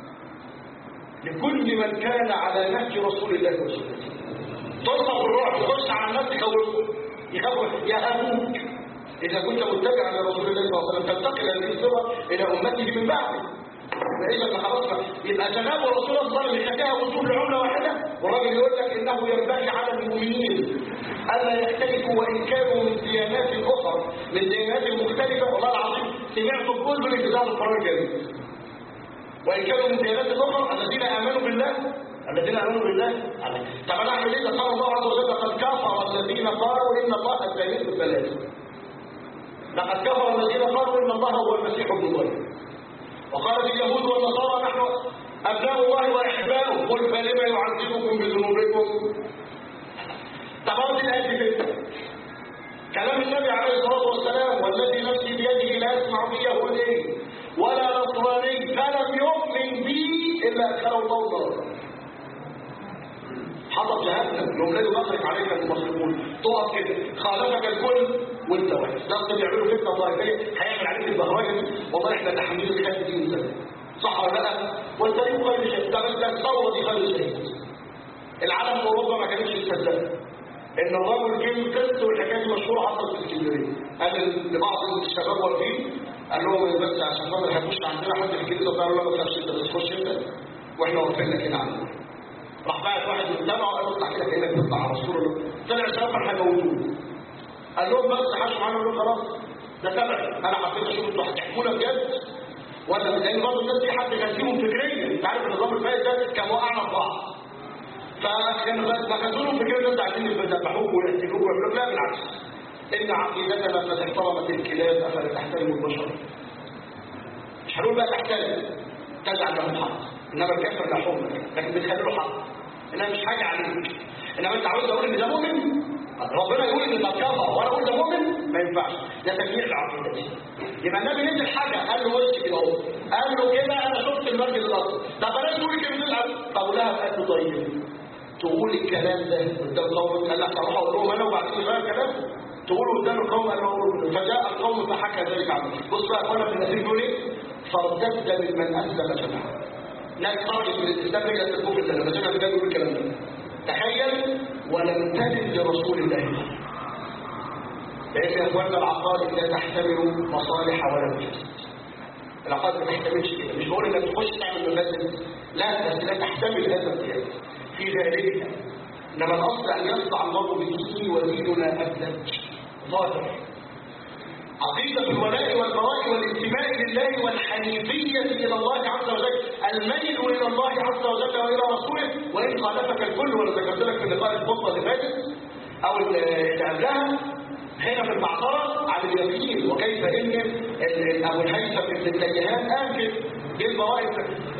لكل من كان على نهج رسول الله وسنته تصف الروح تخش على الناس يخوفهم يخوف يهابوك اذا كنت متبعا لرسول الله صلى الله عليه وسلم تنتقل هذه الصفه الى امته من بعده فاذا خلاص يبقى جناب رسول الله صلى الله عليه وسلم يخليها وصول لعمله واحده والراجل يقول لك انه ينبغي على المؤمنين الا يختلفوا وان كانوا من ديانات اخرى من ديانات مختلفه والله العظيم سمعت كل الانتظار القران الكريم وإن كانوا من ديانات أخرى الذين آمنوا بالله الذين آمنوا بالله طب أنا أعمل إيه قال الله عز وجل قد كفر الذين قالوا إن الله الثالث الثلاثة لقد كفر الذين قالوا إن الله هو المسيح ابن مريم وقالت اليهود والنصارى نحن أبناء الله وأحباؤه قل فلما يعذبكم بذنوبكم تفاوت الآية فين كلام النبي عليه الصلاة والسلام والذي نفسي بيده لا يسمع بي يهودي ولا نصراني فلم يؤمن بي إلا أدخله الله النار حضر جهنم يوم لا يغرق عليك المصرفون تقف كده خالفك الكل وانت واحد ده بيعملوا فتنه طائفيه هيعمل عليك البهرجه والله احنا تحميل الخد دي من صح ولا لا؟ والتاريخ خير شيء ده بس الثوره دي خير شيء العالم في اوروبا ما كانتش مصدقه ان الرجل جه قصه والحكايه دي مشهوره حصلت في اسكندريه قال لبعض الشباب واقفين قال لهم بس عشان خاطر هتخش عندنا حد في الكنيسه قالوا له ما تخافش انت بس خش انت واحنا واقفين لك هنا عندنا راح بعت واحد من الجامعه وقال له اطلع كده كانك بتطلع على رسول الله طلع شافر هيموتوه قال لهم بس حشوا معانا قالوا خلاص ده تبعي انا حبيت اشوف انتوا هتحكونا بجد ولا لان برضه الناس دي حد غسيهم فكريا انت عارف النظام الفائد ده كان وقعنا في بعض فكانوا فخذوهم فكريا الناس عايزين يذبحوك ويقتلوك ويعملوك لا بالعكس ان عقيدتنا قد احترمت الكلاب افلا تحترم البشر مش هنقول بقى تحترم تجعل له حق انما الكافر لا حكم لكن بتخلي له حق انها مش حاجه عليك انما انت عاوز اقول ان ده مؤمن ربنا يقول ان ده كفر وانا اقول ده مؤمن ما ينفعش ده تغيير العقيده دي يبقى النبي نزل حاجه قال له وش كده اهو قال له كده انا شفت المسجد الاقصى طب بلاش تقول كلمه العب طب لها قال له طيب تقول الكلام ده قدام قومك قال لك اروح اقول لهم انا وبعدين يغير كلام تقول قدام القوم قال له فجاء القوم فحكى ذلك عنه بص بقى اخوانا في النبي بيقول ايه فارتد ممن اسلم جماعه ناس خرجت من الاسلام رجعت الكفر ده لما سمعت ده بيقول الكلام ده تخيل ولم تجد لرسول الله لان يا اخوانا العقائد لا تحتمل مصالح ولا مفاسد العقائد ما تحتملش كده مش بقول انك تخش تعمل مفاسد لا بس لا تحتمل هذا القياس في ذلك انما الاصل ان يصنع الله بدينه وديننا ابدا ظاهر عقيدة الولاء والبراء والانتماء لله والحنيفية إلى الله عز وجل الميل إلى الله عز وجل وإلى رسوله وإن خالفك الكل وأنا ذكرت لك في لقاء الخطبة اللي فاتت أو اللي قبلها هنا في المعصرة عن اليقين وكيف إن أبو الهيثم بن التيهان قال كده جه البراء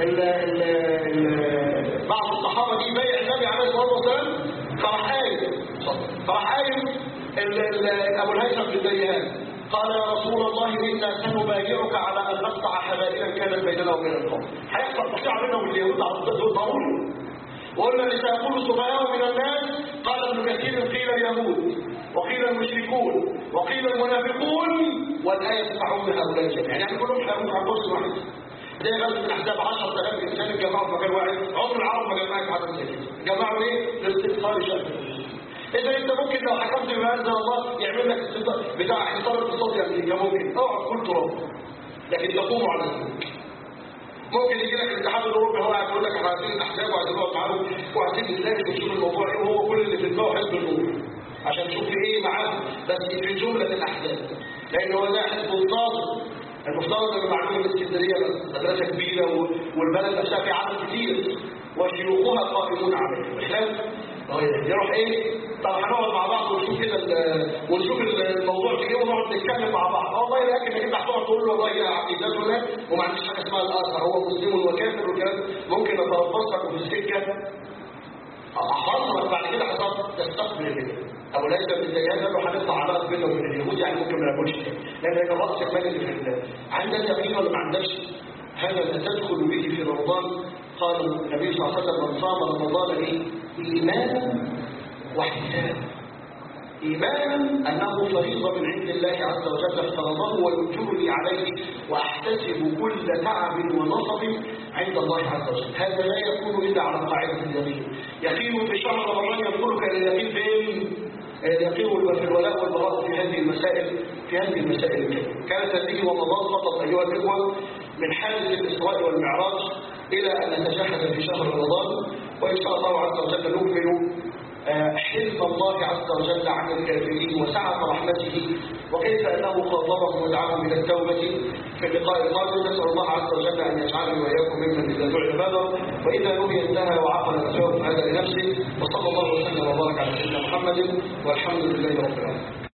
بعض الصحابة دي بيع النبي عليه الصلاة والسلام فراح قايم فراح قايم أبو الهيثم بن التيهان قال يا رسول الله إنا سنبايعك على أن نقطع حبائلا كانت بيننا وبين القوم هيحصل قطيعة بيننا وبين اليهود على الضد ضروري وقلنا اللي سيقول السفهاء من الناس قال ابن كثير قيل اليهود وقيل المشركون وقيل المنافقون والآية تسمعون من هؤلاء الجميع يعني كلهم هيقولوا عن قرص واحد زي غزوة الأحزاب 10000 إنسان اتجمعوا في مكان واحد عمر العرب ما جمعت في عدد زي كده جمعوا ليه؟ لاستئصال شأن إذا أنت ممكن لو حكمت بما أنزل الله يعمل لك بتاع حصار اقتصادي أمريكا ممكن اقعد كل تراب لكن تقوم على ذلك ممكن يجي لك الاتحاد الاوروبي هو قاعد يقول لك احنا عايزين الاحزاب وعايزين نقعد معاهم وعايزين نتناقش ونشوف الموضوع ايه وهو كل اللي في دماغه حزب النور عشان نشوف في ايه معاه بس في جمله الاحزاب لان هو ده حزب الناظر المفترض ان معلومه الاسكندريه مدرسه كبيره والبلد نفسها في عدد كتير وشيوخها قائمون عليه بخلاف يروح ايه طب هنقعد مع بعض ونشوف كده ونشوف الموضوع في ايه ونقعد نتكلم مع بعض والله لكن انت هتقعد تقول له والله عقيدتنا وما عنديش حاجه اسمها الاثر هو مسلم وكافر والكلام ممكن نتربصك وفي السكه حصلت بعد كده حصلت تستقبل كده او ليس بالدجاج قال له هنقطع علاقه بينه وبين اليهود يعني ممكن ما ناكلش لان ده راس المال اللي في الله عندك يقين ولا ما عندكش هذا تدخل به في رمضان قال النبي صلى الله عليه وسلم من صام رمضان ايه ايمانا واحتسابا ايمانا انه فريضه من عند الله عز وجل افترضه ويجرني عليه واحتسب كل تعب ونصب عند الله عز وجل هذا لا يكون الا على قاعده اليقين يقين في شهر رمضان يدخلك الى اليقين فين اليقين في الولاء والبراء في هذه المسائل في هذه المسائل الكثيرة كانت هذه رمضان فقط ايها الاخوه من حادث الاسراء والمعراج الى ان نتشهد في شهر رمضان وان شاء الله عز وجل نكمل حلم الله عز وجل عن الكافرين وسعة رحمته وكيف أنه خاطبهم ودعاهم إلى التوبة في اللقاء القادم نسأل الله عز وجل أن يجعلني وإياكم ممن إذا دعي بدر وإذا نهي انتهى وعقل نجاوب هذا لنفسه وصلى الله وسلم وبارك على سيدنا محمد والحمد لله رب العالمين